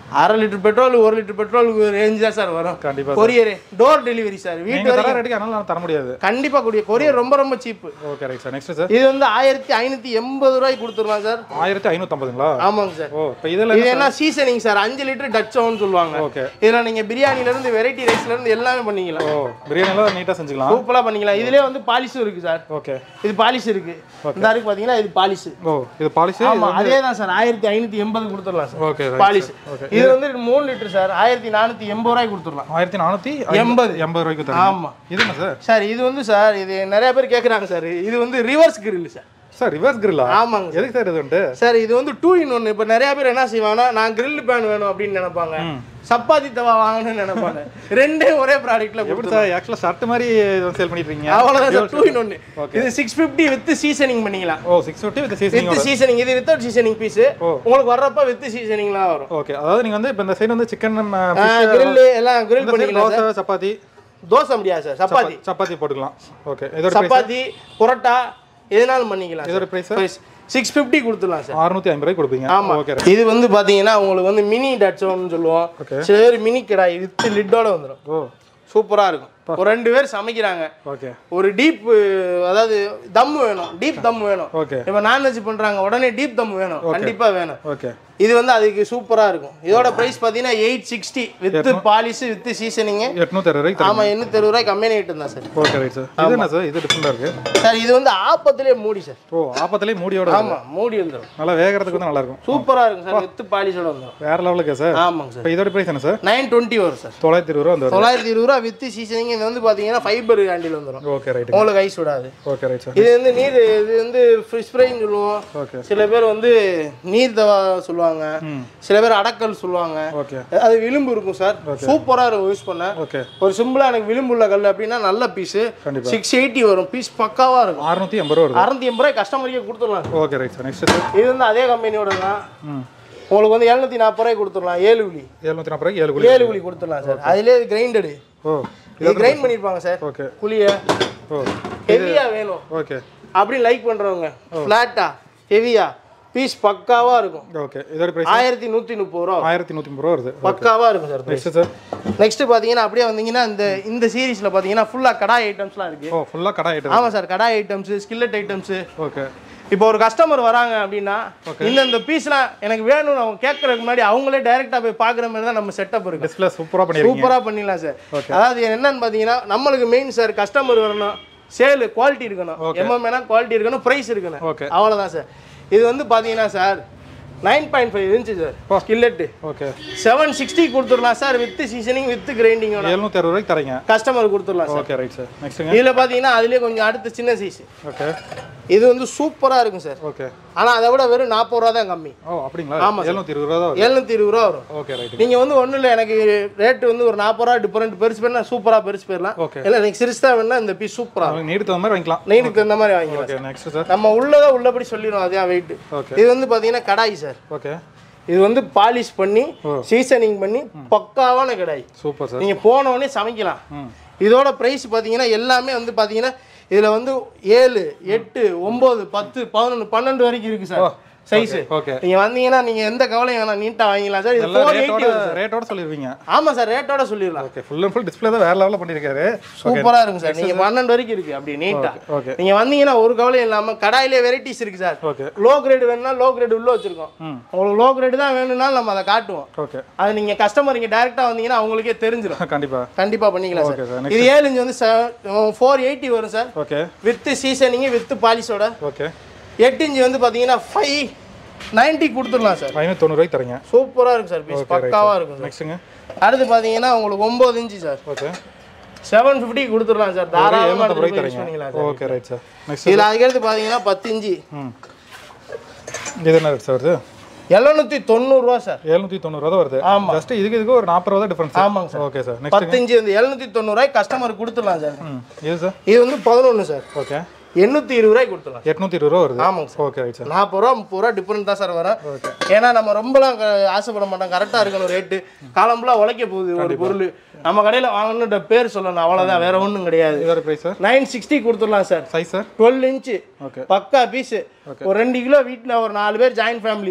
Speaker 1: அரை லிட்டர் பெட்ரோல் ஒரு லிட்டர் பெட்ரோல் ரேஞ்ச் தான் சார் வரும்
Speaker 2: கண்டிப்பா
Speaker 1: கொரியர் டோர் டெலிவரி சார் வீட்டு
Speaker 2: நீங்க தர
Speaker 1: வரைக்கும்
Speaker 2: ரேட்டுக்கு அதனால நான் தர முடியாது
Speaker 1: கண்டிப்பா கூடிய கொரியர் ரொம்ப ரொம்ப cheap
Speaker 2: okay right sir next sir
Speaker 1: இது வந்து ஆயிரத்தி ஐநூத்தி எண்பது ரூபாய்க்கு கொடுத்துடலாம் சார்
Speaker 2: ஆயிரத்தி ஐநூற்றம்பதுங்களா
Speaker 1: ஆமாங்க சார்
Speaker 2: ஓ இப்போ இதில்
Speaker 1: இது என்ன சீசனிங் சார் அஞ்சு லிட்டர் டச் ஓன்னு சொல்லுவாங்க
Speaker 2: ஓகே
Speaker 1: இதுல நீங்க பிரியாணில இருந்து வெரைட்டி ரைஸ்ல இருந்து எல்லாமே பண்ணிக்கலாம்
Speaker 2: ஓ பிரியாணிலாம் நீட்டாக செஞ்சுக்கலாம்
Speaker 1: சூப்பரா பண்ணிக்கலாம் இதுலயே வந்து பாலிஷும் இருக்கு சார்
Speaker 2: ஓகே
Speaker 1: இது பாலிஷ் இருக்கு இந்த இருக்கு பாத்தீங்கன்னா இது பாலிஷ்
Speaker 2: ஓ இது பாலிஷ்
Speaker 1: ஆமா அதே தான் சார் ஆயிரத்தி ஐநூத்தி எண்பது கொடுத்துடலாம் சார்
Speaker 2: ஓகே
Speaker 1: பாலிஷ் இது வந்து மூணு லிட்டர் சார் ஆயிரத்தி நானூத்தி எண்பது ரூபாய்க்கு கொடுத்துடலாம்
Speaker 2: ஆயிரத்தி நானூற்றி
Speaker 1: எண்பது.
Speaker 2: எண்பது ரூபாய்க்கு தரீங்க
Speaker 1: ஆமா
Speaker 2: இது என்ன சார்
Speaker 1: சார் இது வந்து சார் இது நிறைய பேர் கேக்குறாங்க சார் இது வந்து reverse grill sir
Speaker 2: sir reverse கிரில்லா
Speaker 1: ஆமாங்க சார்.
Speaker 2: எதுக்கு சார் இது வந்துட்டு
Speaker 1: சார் இது வந்து டூ இன் ஒன்று இப்போ நிறைய பேர் என்ன செய்வாங்கன்னா நான் grill பேன் வேணும் அப்படின்னு நினைப்பாங்க சப்பாத்தி தவா வாங்கணும்னு நினைப்பாங்க ரெண்டே ஒரே ப்ராடக்ட்ல
Speaker 2: எப்படி சார் ஆக்சுவலாக ஷர்ட் மாதிரி சேல் பண்ணிட்டு இருக்கீங்க
Speaker 1: அவ்வளோதான் சார் டூ இன் ஒன்று இது சிக்ஸ் ஃபிஃப்டி வித் சீசனிங் பண்ணிக்கலாம்
Speaker 2: ஓ six fifty with seasoning
Speaker 1: with seasoning இது வித்தவுட் சீசனிங் பீஸ்
Speaker 2: ஓ.
Speaker 1: உங்களுக்கு வர்றப்ப வித் சீசனிங்லாம் வரும்
Speaker 2: ஓகே அதாவது நீங்க வந்து இப்போ இந்த சைடு வந்து சிக்கன்
Speaker 1: grill எல்லாம் grill பண்ணிக்கலாம்
Speaker 2: தோசை
Speaker 1: சார்
Speaker 2: சப்பாத்தி
Speaker 1: தோசை முடியாது சார் சப்பாத்தி
Speaker 2: சப்பாத்தி போட்டுக்கலாம் ஓகே இதோட price
Speaker 1: சப்பாத்தி புரோட்டா எதுனாலும் பண்ணிக்கலாம்
Speaker 2: இதோட price?
Speaker 1: சிக்ஸ் ஃபிஃப்டி கொடுத்துடலாம் சார்
Speaker 2: அறுநூத்தி ஐம்பது ரூபாய்க்கு கொடுப்பீங்க
Speaker 1: ஆமா
Speaker 2: ஓகே
Speaker 1: இது வந்து பாத்தீங்கன்னா உங்களுக்கு வந்து மினி டச்சோன்னு சொல்லுவோம்
Speaker 2: Okay.
Speaker 1: சில பேர் மினி கடாய் வித் லிட்டோட வந்துடும்
Speaker 2: ஓ
Speaker 1: சூப்பரா இருக்கும் ஒரு ரெண்டு பேர் சமைக்கிறாங்க
Speaker 2: ஓகே
Speaker 1: ஒரு டீப் அதாவது தம் வேணும் டீப் தம் வேணும்
Speaker 2: ஓகே
Speaker 1: இப்போ நான்வெஜ் பண்றாங்க உடனே டீப் தம் வேணும் கண்டிப்பா வேணும்
Speaker 2: ஓகே
Speaker 1: இது வந்து அதுக்கு சூப்பரா இருக்கும் இதோட பிரைஸ் பாத்தீங்கன்னா eight sixty with polish with seasoning
Speaker 2: எட்நூத்தி அறுபது ரூபாய்க்கு
Speaker 1: ஆமா எண்ணூத்தி அறுபது ரூபாய் கம்மி ஐட்டம் தான் சார்
Speaker 2: ஓகே ரைட் சார் இது என்ன சார் இது டிஃப்ரெண்டாக இருக்கு
Speaker 1: சார் இது வந்து ஆப்பத்திலே மூடி சார்
Speaker 2: ஓ ஆப்பத்திலே மூடியோட இருக்கு.
Speaker 1: ஆமா மூடி வந்துடும்
Speaker 2: நல்லா வேகிறதுக்கு வந்து நல்லா இருக்கும்
Speaker 1: சூப்பரா இருக்கும் சார் வித் பாலிஷோட வந்துடும்
Speaker 2: வேற லெவலுக்கு சார்
Speaker 1: ஆமாங்க சார்
Speaker 2: இப்போ இதோட பிரைஸ் என்ன சார்
Speaker 1: நைன் டுவெண்ட்டி வரும் சார்
Speaker 2: தொள்ளாயிரத்தி இருபது ரூபா வந்து வருது
Speaker 1: தொள்ளாயிரத்தி இருபது ரூபா வித் சீசனிங் இது வந்து பாத்தீங்கன்னா ஃபைபர் ஹேண்டில் வந்துடும்
Speaker 2: ஓகே ரைட்
Speaker 1: உங்களுக்கு ஐஸ் விடாது
Speaker 2: ஓகே ரைட் சார்
Speaker 1: இது வந்து நீர் இது வந்து ஃபிஷ் ஃப்ரைன்னு சொல்லுவோம்
Speaker 2: ஓகே
Speaker 1: சில பேர் வந்து நீர் தவா சொல்லுவாங்க சில பேர் அடக்கல் சொல்லுவாங்க
Speaker 2: ஓகே
Speaker 1: அது விளிம்பு இருக்கும் சார் சூப்பரா இருக்கும் யூஸ் பண்ண
Speaker 2: ஓகே
Speaker 1: ஒரு சிம்பிளா எனக்கு விளிம்புள்ள கல் அப்படின்னா நல்ல பீஸ்
Speaker 2: கண்டிப்பா.
Speaker 1: சிக்ஸ் எயிட்டி வரும் பீஸ் பக்காவா இருக்கும்
Speaker 2: அறுநூத்தி எண்பது ரூபா வருது
Speaker 1: அறுநூத்தி எண்பது ரூபாய் கஸ்டமருக்கே கொடுத்துடலாம்
Speaker 2: okay right sir next sir
Speaker 1: இது வந்து அதே கம்பெனியோட தான்
Speaker 2: ம்
Speaker 1: உங்களுக்கு வந்து எழுநூத்தி நாற்பது ரூபாய் கொடுத்துடலாம் ஏழு குழி
Speaker 2: எழுநூத்தி நாற்பது ரூபாய்க்கு ஏழு குழி
Speaker 1: ஏழு குழி கொடுத்துடலாம் சார் அதுலேயே கிரைண்டடு
Speaker 2: ஓ
Speaker 1: இது கிரைண்ட் பண்ணியிருப்பாங்க சார்
Speaker 2: ஓகே
Speaker 1: குழியை
Speaker 2: ஓ
Speaker 1: ஹெவியா வேணும்
Speaker 2: ஓகே
Speaker 1: அப்படி லைக் பண்றவங்க ஃப்ளாட்டா ஹெவியா பீஸ் பக்காவா இருக்கும்
Speaker 2: ஓகே இதோட பிரைஸ்
Speaker 1: ஆயிரத்தி நூத்தி முப்பது ரூபா
Speaker 2: ஆயிரத்தி நூற்றி முப்பது ரூபா வருது
Speaker 1: பக்காவா இருக்கும் சார்
Speaker 2: நெக்ஸ்ட் சார்
Speaker 1: நெக்ஸ்ட் பாத்தீங்கன்னா அப்படியே வந்தீங்கன்னா இந்த இந்த சீரிஸ்ல பாத்தீங்கன்னா ஃபுல்லா கடாய் ஐட்டம்ஸ்லாம் இருக்கு
Speaker 2: ஓ ஃபுல்லாக கடை ஆகிட்டு
Speaker 1: ஆமா சார் கடாய் ஐட்டம்ஸ் ஸ்கில்லட் ஐட்டம்ஸ்
Speaker 2: ஓகே
Speaker 1: இப்போ ஒரு கஸ்டமர் வராங்க அப்படின்னா இந்த இந்த பீஸ்லாம் எனக்கு வேணும்னு அவங்க கேட்கறதுக்கு முன்னாடி அவங்களே டைரக்டா போய் பாக்குற மாதிரி தான் நம்ம செட்டப் இருக்கு
Speaker 2: டிஸ்பிளே சூப்பராக பண்ணிருக்கீங்க
Speaker 1: சூப்பரா பண்ணிடலாம் சார் அதாவது என்னன்னு பாத்தீங்கன்னா நம்மளுக்கு மெயின் சார் கஸ்டமர் வரணும் சேல் குவாலிட்டி இருக்கணும் எம்எம்னா குவாலிட்டி இருக்கணும் பிரைஸ் இருக்கணும்
Speaker 2: Okay.
Speaker 1: அவ்வளவுதான் சார் இது வந்து பாத்தீங்கன்னா சார் நைன் பாயிண்ட் ஃபைவ் இருந்துச்சு sir skillet
Speaker 2: okay
Speaker 1: seven sixty கொடுத்துடலாம் சார் வித் சீசனிங் வித் கிரைண்டிங்கோட
Speaker 2: எழுநூத்தி அறுபது ரூபாய்க்கு தரீங்க
Speaker 1: கஸ்டமர் கொடுத்துடலாம் சார்
Speaker 2: ஓகே ரைட் சார் நெக்ஸ்ட்டுங்க
Speaker 1: இதுல பாத்தீங்கன்னா அதுலயே கொஞ்சம் அடுத்து சின்ன சைஸ்
Speaker 2: ஓகே
Speaker 1: இது வந்து சூப்பரா இருக்கும் சார்
Speaker 2: ஓகே
Speaker 1: ஆனா அதை விட வெறும் நாற்பது ரூபா தான் கம்மி
Speaker 2: ஓ அப்படிங்களா
Speaker 1: ஆமா சார்.
Speaker 2: எழுநூத்தி இருபது ரூபா தான் வருது
Speaker 1: எழுநூத்தி இருபது ரூபா வரும்
Speaker 2: ஓகே ரைட்
Speaker 1: நீங்க வந்து ஒண்ணும் இல்லை எனக்கு ரேட் வந்து ஒரு நாற்பது ரூபா டிஃபரெண்ட் பெருசு பேர்னா சூப்பரா பெருசு போயிடலாம்
Speaker 2: Okay.
Speaker 1: இல்லை எனக்கு சிறுசா வேணா இந்த பீஸ் சூப்பரா
Speaker 2: அவங்க நீடு தகுந்த மாதிரி வாங்கிக்கலாம்
Speaker 1: நெய்னுக்கு தகுந்த மாதிரி வாங்கிக்கலாம்
Speaker 2: ஓகே நெக்ஸ்ட் சார்
Speaker 1: நம்ம உள்ளதை உள்ளபடி சொல்லிடுவோம் அதே வெயிட்
Speaker 2: Okay.
Speaker 1: இது வந்து பாத்தீங்கன்னா கடாய் சார்
Speaker 2: ஓகே
Speaker 1: இது வந்து பாலிஷ் பண்ணி சீசனிங் பண்ணி பக்காவான கடாய்
Speaker 2: சூப்பர் சார்
Speaker 1: நீங்க போன உடனே சமைக்கலாம் இதோட பிரைஸ் பாத்தீங்கன்னா எல்லாமே வந்து பாத்தீங்கன்னா இதுல வந்து ஏழு எட்டு ஒன்பது பத்து பதினொன்று பன்னெண்டு வரைக்கும் இருக்கு சார் சைஸ்
Speaker 2: ஓகே
Speaker 1: நீங்க வந்தீங்கன்னா நீங்க எந்த கவலையும் வேணாம் நீட்டா வாங்கிக்கலாம் சார் இது
Speaker 2: எல்லாம்
Speaker 1: ஃபோர்
Speaker 2: ரேட்டோட
Speaker 1: எயிட்டி
Speaker 2: ரேட்டோட சொல்லிருவீங்க
Speaker 1: ஆமா சார் ரேட்டோட சொல்லிடலாம்
Speaker 2: okay full and full display தான் வேற லெவலில் பண்ணியிருக்காரு
Speaker 1: சூப்பரா இருக்கும் சார் நீங்க பன்னெண்டு வரைக்கும் இருக்கு அப்படி நீட்டா
Speaker 2: ஓகே
Speaker 1: நீங்க வந்தீங்கன்னா ஒரு கவலையும் இல்லாம கடாயிலே வெரைட்டிஸ் இருக்கு சார்
Speaker 2: ஓகே
Speaker 1: லோ கிரேடு வேணும்னா லோ கிரேடு உள்ள வச்சிருக்கோம் உங்களுக்கு லோ கிரேடு தான் வேணும்னா நம்ம அதை காட்டுவோம்
Speaker 2: ஓகே
Speaker 1: அது நீங்க கஸ்டமர் இங்க டைரக்டா வந்தீங்கன்னா அவங்களுக்கே தெரிஞ்சிடும்
Speaker 2: கண்டிப்பா
Speaker 1: கண்டிப்பா பண்ணிக்கலாம்
Speaker 2: Okay, sir.
Speaker 1: சார் இது ஏழு இன்ச் வந்து ஃபோர் எயிட்டி வரும் sir
Speaker 2: okay
Speaker 1: with seasoning with பாலிஷோட
Speaker 2: ஓகே
Speaker 1: எட்டு இன்ச் வந்து பாத்தீங்கன்னா ஃபைவ் நைன்ட்டி கொடுத்துடலாம் சார்
Speaker 2: ஐநூற்றி தொண்ணூறுவாய்க்கு தரீங்க
Speaker 1: சூப்பரா இருக்கும் சார் பீஸ் பக்காவா இருக்கும் சார்
Speaker 2: நெக்ஸ்ட்டுங்க
Speaker 1: அடுத்து பாத்தீங்கன்னா உங்களுக்கு ஒன்பது inch sir
Speaker 2: okay
Speaker 1: seven fifty கொடுத்துடலாம் சார் தாராளமாக
Speaker 2: எழுநூத்தம்பது
Speaker 1: எடுத்துட்டு
Speaker 2: ரூபாய்க்கு
Speaker 1: போய் யூஸ் பண்ணிக்கலாம்
Speaker 2: தரீங்க
Speaker 1: sir
Speaker 2: okay right sir next
Speaker 1: இதில் அதுக்கடுத்து பார்த்தீங்கன்னா பத்து இன்ச்சு
Speaker 2: ம் இது என்ன ரேட் சார் வருது
Speaker 1: எழுநூத்தி தொண்ணூறுரூவா சார்
Speaker 2: எழுநூற்றி தொண்ணூறுவா தான் வருது
Speaker 1: ஆமா.
Speaker 2: ஜஸ்ட் இதுக்கு இதுக்கு ஒரு நாற்பது ரூபா தான் டிஃபரன்ஸ்
Speaker 1: ஆமாங்க சார்
Speaker 2: ஓகே சார் நெக்ஸ்ட்
Speaker 1: பத்து இன்ச்சு வந்து எழுநூத்தி தொண்ணூறுரூவாய்க்கு கஸ்டமர் கொடுத்துடலாம் சார்
Speaker 2: ம் இது சார்
Speaker 1: இது வந்து பதினொன்று சார்
Speaker 2: ஓகே
Speaker 1: எண்ணூற்றி இருபது ரூபாய்க்கு கொடுத்துடலாம்
Speaker 2: எட்நூற்றி இருபது ரூபா வருது
Speaker 1: ஆமாங்க சார்
Speaker 2: ஓகே ரைட் சார்
Speaker 1: நாற்பது ரூபா முப்பது ரூபா டிஃப்ரெண்ட் தான் சார் வரும் ஏன்னா நம்ம ரொம்பலாம் க- ஆசைப்பட மாட்டோம் கரெக்டாக இருக்கணும் ரேட்டு காலம்புலாம் உழைக்க போகுது ஒரு பொருள் நம்ம கடையில் வாங்கணுன்ற பேர் சொல்லணும் அவ்வளோதான் வேற ஒன்றும் கிடையாது
Speaker 2: இதோட ப்ரைஸ் சார்
Speaker 1: நைன் சிக்ஸ்டி கொடுத்துடலாம் sir
Speaker 2: size sir
Speaker 1: twelve inch
Speaker 2: okay
Speaker 1: பக்கா பீஸ் ஒரு ரெண்டு கிலோ வீட்டில் ஒரு நாலு பேர் ஜாயின்ட் ஃபேமிலி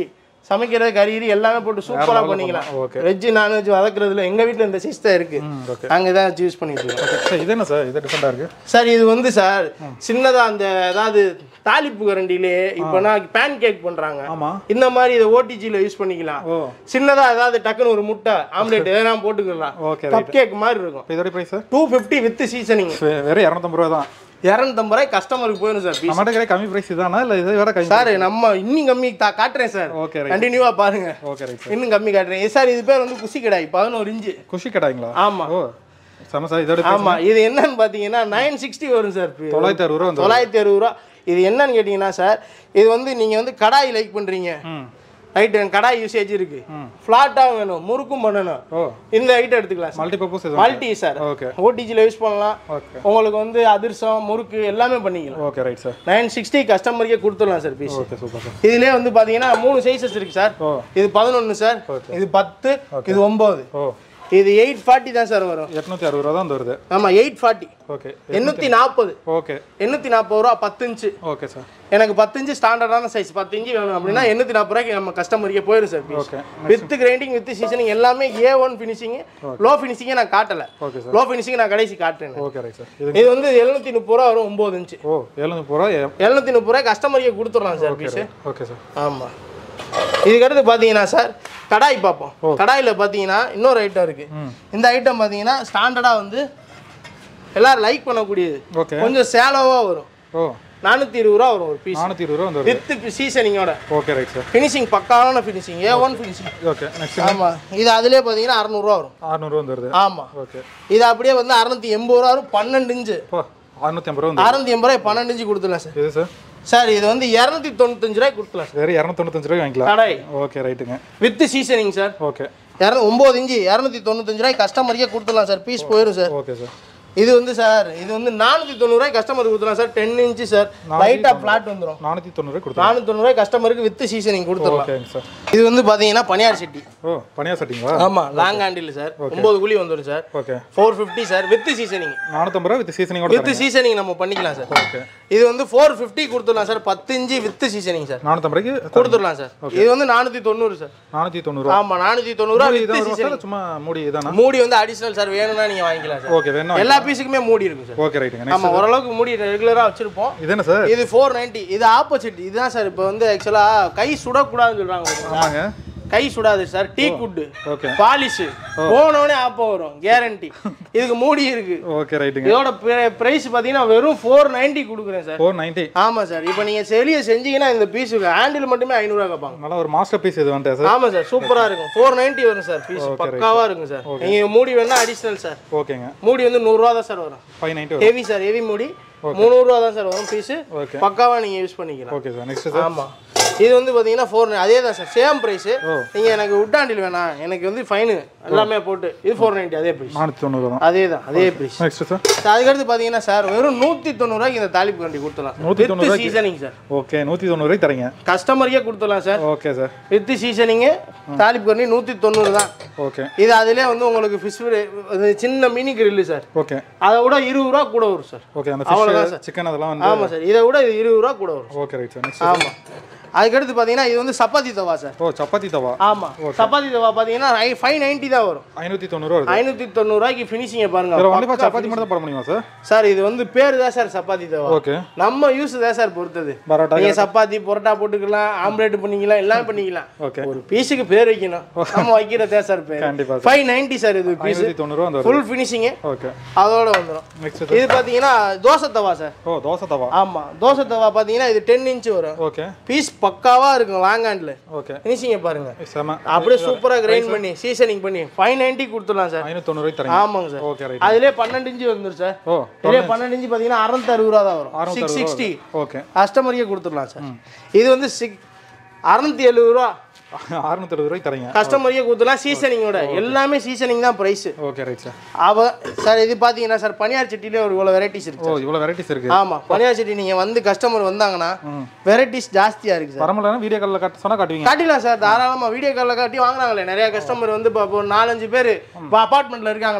Speaker 1: சமைக்கிறது கறி கிரி எல்லாமே போட்டு சூப்பரா பண்ணிக்கலாம்
Speaker 2: okay.
Speaker 1: வெஜ் நான்வெஜ் வதக்குறதுல எங்க வீட்ல இந்த சிஸ்டம் இருக்கு
Speaker 2: ஓகே
Speaker 1: நாங்க தான் யூஸ் பண்ணிட்டு இருக்கோம்
Speaker 2: சார் இது என்ன சார் இது டிஃப்ரெண்டாக இருக்கு
Speaker 1: சார் இது வந்து சார் சின்னதா அந்த அதாவது தாளிப்பு கரண்டிலே இப்போ நான் பேன் கேக் பண்றாங்க
Speaker 2: ஆமா
Speaker 1: இந்த மாதிரி இதை ஓடிஜியில் யூஸ் பண்ணிக்கலாம்
Speaker 2: ஓ
Speaker 1: சின்னதா ஏதாவது டக்குன்னு ஒரு முட்டை ஆம்லெட் எதனா போட்டுக்கலாம்
Speaker 2: ஓகே
Speaker 1: கப் கேக் மாதிரி இருக்கும்
Speaker 2: இப்போ இதோட price sir
Speaker 1: two fifty with seasoning
Speaker 2: வெறும் இரநூத்தம்பது ரூபா தான்
Speaker 1: இரநூத்தம்பது ரூபாய் கஸ்டமருக்கு போயிடும் சார் பீஸ்
Speaker 2: நம்மகிட்ட கிடைக்கிற கம்மி ப்ரைஸ் இதானா இல்லை இதை விட கம்மி
Speaker 1: சார் நம்ம இன்னும் கம்மி தா காட்டுறேன் சார்
Speaker 2: ஓகே ரைட்
Speaker 1: கண்டினியூவா பாருங்க
Speaker 2: ஓகே ரைட் சார்
Speaker 1: இன்னும் கம்மி காட்டுறேன் ஏ சார் இது பேர் வந்து குசி கடாய் பதினோரு இன்ச்சு
Speaker 2: குஷி கடாய்ங்களா
Speaker 1: ஆமா
Speaker 2: ஓ செம சார் இதோட price
Speaker 1: ஆமா இது என்னன்னு பாத்தீங்கன்னா நைன் சிக்ஸ்டி வரும் சார்
Speaker 2: தொள்ளாயிரத்தி அறுபது ரூபா வந்து
Speaker 1: தொள்ளாயிரத்தி அறுபது ரூபா இது என்னன்னு கேட்டிங்கன்னா சார் இது வந்து நீங்கள் வந்து கடாய் லைக் பண்ணுறீங்க
Speaker 2: ம்
Speaker 1: ரைட்டு கடாய் யூசேஜ் இருக்கு ஃப்ளாட்டாக வேணும் முறுக்கும் பண்ணணும்
Speaker 2: ஓ
Speaker 1: இந்த ஐட்டம் எடுத்துக்கலாம் சார்
Speaker 2: மல்டி பர்பஸ் இது
Speaker 1: மல்டி சார்
Speaker 2: ஓகே
Speaker 1: ஓடிஜியில் யூஸ் பண்ணலாம்
Speaker 2: ஓகே
Speaker 1: உங்களுக்கு வந்து அதிர்சம் முறுக்கு எல்லாமே பண்ணிக்கலாம்
Speaker 2: okay right sir
Speaker 1: nine sixty கஸ்டமருக்கே கொடுத்துடலாம் sir piece
Speaker 2: okay super sir
Speaker 1: இதுலேயே வந்து பார்த்தீங்கன்னா மூணு சைஸஸ் இருக்கு சார்
Speaker 2: ஓ
Speaker 1: இது பதினொன்று சார் இது பத்து இது ஒம்பது
Speaker 2: ஓ
Speaker 1: இது எயிட் ஃபார்ட்டி தான் சார் வரும்
Speaker 2: எட்நூற்றி அறுபது ரூபா தான் வந்து வருது
Speaker 1: ஆமாம் எயிட் ஃபார்ட்டி
Speaker 2: ஓகே
Speaker 1: எண்ணூற்றி நாற்பது
Speaker 2: ஓகே
Speaker 1: எண்ணூற்றி நாற்பது ரூபா பத்து இன்ச்சு
Speaker 2: ஓகே சார்
Speaker 1: எனக்கு பத்து இன்ச்சு ஸ்டாண்டர்டான சைஸ் பத்து இன்ச்சு வேணும் அப்படின்னா எண்ணூற்றி நாற்பது ரூபாய்க்கு நம்ம கஸ்டமருக்கே போயிடும் sir piece
Speaker 2: okay
Speaker 1: with grinding with seasoning எல்லாமே ஏ ஒன் ஃபினிஷிங் லோ ஃபினிஷிங்கே நான் காட்டலை
Speaker 2: ஓகே சார்
Speaker 1: லோ ஃபினிஷிங் நான் கடைசி காட்டுறேன்
Speaker 2: ஓகே ரைட் சார் இது
Speaker 1: இது வந்து எழுநூத்தி முப்பது ரூபா வரும் ஒம்பது இன்ச்சு
Speaker 2: ஓ எழுநூறு ரூபா ஏ-
Speaker 1: எழுநூத்தி முப்பது ரூபாய் கஸ்டமருக்கே கொடுத்துடலாம் சார் பீஸ்
Speaker 2: ஓகே சார்
Speaker 1: ஆமாம் இதுக்கடுத்து பார்த்தீங்கன்னா சார் கடாய் பார்ப்போம் கடாயில் பார்த்தீங்கன்னா இன்னொரு ஐட்டம் இருக்கு இந்த ஐட்டம் பார்த்தீங்கன்னா ஸ்டாண்டர்டாக வந்து எல்லாரும் லைக் பண்ணக்கூடியது
Speaker 2: ஓகே
Speaker 1: கொஞ்சம் சேலோவாக வரும்
Speaker 2: ஓ
Speaker 1: நானூற்றி இருபது ரூபா வரும் ஒரு பீஸ்
Speaker 2: நானூற்றி இருபது ரூபா வந்து வருது
Speaker 1: வித் சீசனிங்கோட
Speaker 2: ஓகே ரைட் சார்
Speaker 1: ஃபினிஷிங் பக்காவான finishing A one finishing
Speaker 2: okay next
Speaker 1: ஆமாம் இது அதுலேயே பார்த்தீங்கன்னா அறநூறுவா வரும்
Speaker 2: அறுநூறுவா வந்து வருது
Speaker 1: ஆமாம்
Speaker 2: ஓகே
Speaker 1: இது அப்படியே வந்து அறநூற்றி எண்பது ரூபா வரும் பன்னெண்டு இன்ச்சு
Speaker 2: ஓ அறுநூத்தி ஐம்பது ரூபா வந்து
Speaker 1: அறநூற்றி எண்பது ரூபாய் பன்னெண்டு இன்ச்சு கொடுத்துடலாம் சார்
Speaker 2: இது சார்
Speaker 1: சார் இது வந்து இரநூத்தி தொண்ணூத்தஞ்சு ரூபாய் கொடுத்துலாம் சார்
Speaker 2: வேறு இரநூத்தொண்ணூத்தஞ்சு ரூபாய் வாங்கிக்கலாம்
Speaker 1: கடாய்
Speaker 2: ஓகே ரைட்டுங்க
Speaker 1: வித் சீசனிங் சார்
Speaker 2: ஓகே
Speaker 1: இரநூ ஒம்பது இன்ச்சு இரநூத்தி தொண்ணூத்தஞ்சு ரூபாய் கஸ்டமருக்கே கொடுத்துடலாம் சார் பீஸ் போயிடும் சார்
Speaker 2: ஓகே சார்
Speaker 1: இது வந்து சார் இது வந்து நானூற்றி தொண்ணூறுரூவாய் கஸ்டமருக்கு கொடுத்துடலாம் சார் டென் இன்ச்சு சார் லைட்டாக ஃப்ளாட் வந்துடும்
Speaker 2: நானூற்றி தொண்ணூறு கொடுத்தோம்
Speaker 1: நானூற்றி தொண்ணூறுரூவாய் கஸ்டமருக்கு வித் சீசனிங் கொடுத்துடலாம்
Speaker 2: ஓகேங்க சார்
Speaker 1: இது வந்து பார்த்தீங்கன்னா பனியார் சட்டி
Speaker 2: ஓ பனியா சட்டிங்களா
Speaker 1: ஆமாம் லாங் ஹேண்டில் சார் ஒம்பது குழி வந்துடும் sir
Speaker 2: okay
Speaker 1: four fifty sir with seasoning
Speaker 2: நானூற்றம்பது ரூபா வித் சீசனிங்கோட
Speaker 1: வித் சீசனிங் நம்ம பண்ணிக்கலாம் சார்
Speaker 2: ஓகே
Speaker 1: இது வந்து ஃபோர் ஃபிஃப்டி கொடுத்துடலாம் சார் பத்து இன்ச்சு வித் சீசனிங் சார்
Speaker 2: நானூற்றம்பது ரூபாய்க்கு
Speaker 1: கொடுத்துடலாம் சார் இது வந்து நானூற்றி தொண்ணூறு சார்
Speaker 2: நானூற்றி தொண்ணூறுரூவா
Speaker 1: ஆமாம் நானூற்றி தொண்ணூறுரூவா
Speaker 2: மூடி
Speaker 1: வித்
Speaker 2: இதான் வருமா
Speaker 1: சீசனிங்
Speaker 2: சார் சும்மா மூடி இதானா
Speaker 1: மூடி வந்து அடிஷனல் சார் வேணும்னா நீங்கள் வாங்கிக்கலாம் சார்
Speaker 2: ஓகே வேணும்
Speaker 1: எல்லா பீஸுக்குமே மூடி இருக்கும் சார்
Speaker 2: ஓகே ரைட்டுங்க நெக்ஸ்ட்
Speaker 1: ஆமா ஓரளவுக்கு மூடி ரெகுலராக வச்சிருப்போம்
Speaker 2: இது என்ன சார்
Speaker 1: இது ஃபோர் நைன்ட்டி இது ஆப்போசிட் இதுதான் சார் இப்போ வந்து ஆக்சுவலாக கை சுடக்கூடாதுன்னு சொல்கிறாங்க பாத்தீங்களா?
Speaker 2: ஆமாங்க
Speaker 1: கை சுடாது சார் டீ குட்டு
Speaker 2: ஓகே
Speaker 1: பாலிஷ் போனோடனே ஆப்போ வரும் கேரண்டி இதுக்கு மூடி இருக்கு
Speaker 2: ஓகே ரைட்டுங்க
Speaker 1: இதோட பிரைஸ் பார்த்தீங்கன்னா வெறும் ஃபோர் நைன்ட்டி கொடுக்குறேன் சார்
Speaker 2: ஃபோர் நைன்ட்டி
Speaker 1: ஆமாம் சார் இப்போ நீங்கள் செலியை செஞ்சீங்கன்னா இந்த பீஸுக்கு ஹேண்டில் மட்டுமே ஐநூறுரூவா கேட்பாங்க
Speaker 2: நல்லா ஒரு மாஸ்டர் பீஸ் இது வந்துட்டேன் சார்
Speaker 1: ஆமாம் சார் சூப்பராக இருக்கும் ஃபோர் நைன்ட்டி வரும் சார் பீஸ் பக்காவாக இருக்கும் சார் நீங்கள் மூடி வேணா அடிஷ்னல் சார்
Speaker 2: ஓகேங்க
Speaker 1: மூடி வந்து நூறுரூவா தான் சார் வரும்
Speaker 2: ஃபைவ் நைன்ட்டி வரும்
Speaker 1: ஹெவி சார் ஹெவி மூடி முந்நூறுரூவா தான் சார் வரும் பீஸு
Speaker 2: ஓகே
Speaker 1: பக்காவாக நீங்கள் யூஸ் பண்ணிக்கலாம்
Speaker 2: ஓகே சார் நெக்ஸ்ட் சார்
Speaker 1: ஆமாம் இது வந்து பார்த்தீங்கன்னா ஃபோர் அதே தான் சார் சேம் ப்ரைஸு
Speaker 2: ஓ.
Speaker 1: நீங்கள் எனக்கு உட்டாண்டில் வேணாம் எனக்கு வந்து ஃபைனு எல்லாமே போட்டு இது ஃபோர் நைன்ட்டி அதே ப்ரைஸ்
Speaker 2: நானூற்றி தொண்ணூறு தான்
Speaker 1: அதே தான் அதே ப்ரைஸ்
Speaker 2: நெக்ஸ்ட் சார்
Speaker 1: அதுக்கடுத்து பார்த்தீங்கன்னா சார் வெறும் நூற்றி தொண்ணூறுவாய்க்கு இந்த தாலிப்பு கண்டி கொடுத்துலாம்
Speaker 2: நூத்தி
Speaker 1: வித்
Speaker 2: தொண்ணூறுவாய்க்கு?
Speaker 1: சீசனிங் சார்
Speaker 2: ஓகே நூற்றி தொண்ணூறுவாய்க்கு தரீங்க
Speaker 1: கஸ்டமருக்கே கொடுத்துடலாம் sir
Speaker 2: okay sir
Speaker 1: with seasoning தாலிப்பு கண்டி நூற்றி தொண்ணூறு தான்
Speaker 2: ஓகே
Speaker 1: இது அதிலே வந்து உங்களுக்கு ஃபிஷ் சின்ன மினி கிரில்லு சார்
Speaker 2: ஓகே
Speaker 1: அதை விட இருபது ரூபா கூட வரும் சார்
Speaker 2: ஓகே அந்த
Speaker 1: அவ்வளவுதான்
Speaker 2: ஃபிஷ் சிக்கன் அதெல்லாம் வந்து
Speaker 1: ஆமாம் சார் இதை விட இது இருபது ரூபா கூட வரும்
Speaker 2: ஓகே ரைட் சார் நெக்ஸ்ட்
Speaker 1: ஆமாம் அதுக்கடுத்து பார்த்தீங்கன்னா இது வந்து சப்பாத்தி தவா சார்
Speaker 2: ஓ சப்பாத்தி தவா
Speaker 1: ஆமாம் சப்பாத்தி தவா பார்த்தீங்கன்னா ஃபைவ் நைன்ட்டி தான் வரும்
Speaker 2: ஐநூற்றி தொண்ணூறுவா வருது
Speaker 1: ஐநூற்றி தொண்ணூறுரூவாய்க்கு ஃபினிஷிங்கை பாருங்க
Speaker 2: இதில் கண்டிப்பாக சப்பாத்தி மட்டும் தான் போட முடியுமா சார்
Speaker 1: சார் இது வந்து பேர் தான் சார் சப்பாத்தி தவா
Speaker 2: ஓகே
Speaker 1: நம்ம யூஸ் தான் சார் பொறுத்தது
Speaker 2: பரோட்டா
Speaker 1: நீங்கள் சப்பாத்தி பொரோட்டா போட்டுக்கலாம் ஆம்லேட் பண்ணிக்கலாம் எல்லாமே பண்ணிக்கலாம்
Speaker 2: ஓகே
Speaker 1: ஒரு பீஸுக்கு பேர் வைக்கணும் நம்ம வைக்கிறதே சார் பேர்
Speaker 2: கண்டிப்பா சார்.
Speaker 1: ஃபைவ் நைன்ட்டி சார் இது பீஸ்
Speaker 2: ஐநூற்றி தொண்ணூறுவா வந்து வருது
Speaker 1: ஃபுல் ஃபினிஷிங்கு
Speaker 2: ஓகே
Speaker 1: அதோட வந்துடும்
Speaker 2: நெக்ஸ்ட்
Speaker 1: இது பார்த்தீங்கன்னா தோசை தவா சார்
Speaker 2: ஓ தோசை தவா
Speaker 1: ஆமாம் தோசை தவா பார்த்தீங்கன்னா இது டென் இன்ச் வரும்
Speaker 2: ஓகே
Speaker 1: பீஸ் பக்காவாக இருக்கும் லாங் ஹேண்டில்
Speaker 2: ஓகே
Speaker 1: ஃபினிஷிங்கை பாருங்க
Speaker 2: செம
Speaker 1: அப்படியே சூப்பராக கிரைண்ட் பண்ணி சீசனிங் பண்ணி ஃபைவ் நைன்ட்டி கொடுத்துடலாம் சார்
Speaker 2: ஐநூற்றி தொண்ணூறுவாய்க்கு தரீங்க
Speaker 1: ஆமாங்க சார்
Speaker 2: ஓகே ரைட்
Speaker 1: அதுலேயே பன்னெண்டு இன்ச்சு வந்துடும் சார்
Speaker 2: ஓ
Speaker 1: இதுலேயே பன்னெண்டு இன்ச்சு பார்த்தீங்கன்னா அறுநூத்தி அறுபது ரூபா தான் வரும்
Speaker 2: அறுநூத்தி
Speaker 1: சிக்ஸ் சிக்ஸ்டி
Speaker 2: ஓகே
Speaker 1: கஸ்டமருக்கே கொடுத்துடலாம் சார் இது வந்து சிக் அறுநூத்தி எழுபது ரூபா
Speaker 2: அறுநூத்தி எழுபது ரூபாய்க்கு தரீங்க
Speaker 1: கஸ்டமருக்கே கொடுத்துடலாம் சீசனிங்கோட எல்லாமே சீசனிங் தான் ப்ரைஸ்
Speaker 2: ஓகே ரைட் சார்
Speaker 1: அவ சார் இது பார்த்தீங்கன்னா சார் பனியார் சட்டிலே ஒரு இவ்வளோ வெரைட்டிஸ் இருக்கு
Speaker 2: ஓ இவ்வளோ வெரைட்டிஸ் இருக்கு
Speaker 1: ஆமாம் பனியார் சட்டி நீங்கள் வந்து கஸ்டமர் வந்தாங்கன்னா வெரைட்டிஸ் ஜாஸ்தியாக இருக்குது சார்
Speaker 2: வரமுடியலன்னா வீடியோ காலில் காட்ட சொன்னால் காட்டுவீங்க
Speaker 1: காட்டிடலாம் சார் தாராளமாக வீடியோ காலில் காட்டி வாங்குறாங்களே நிறைய கஸ்டமர் வந்து இப்போ இப்போ ஒரு நாலஞ்சு பேர் இப்போ அப்பார்ட்மெண்ட்டில் இருக்காங்கன்னா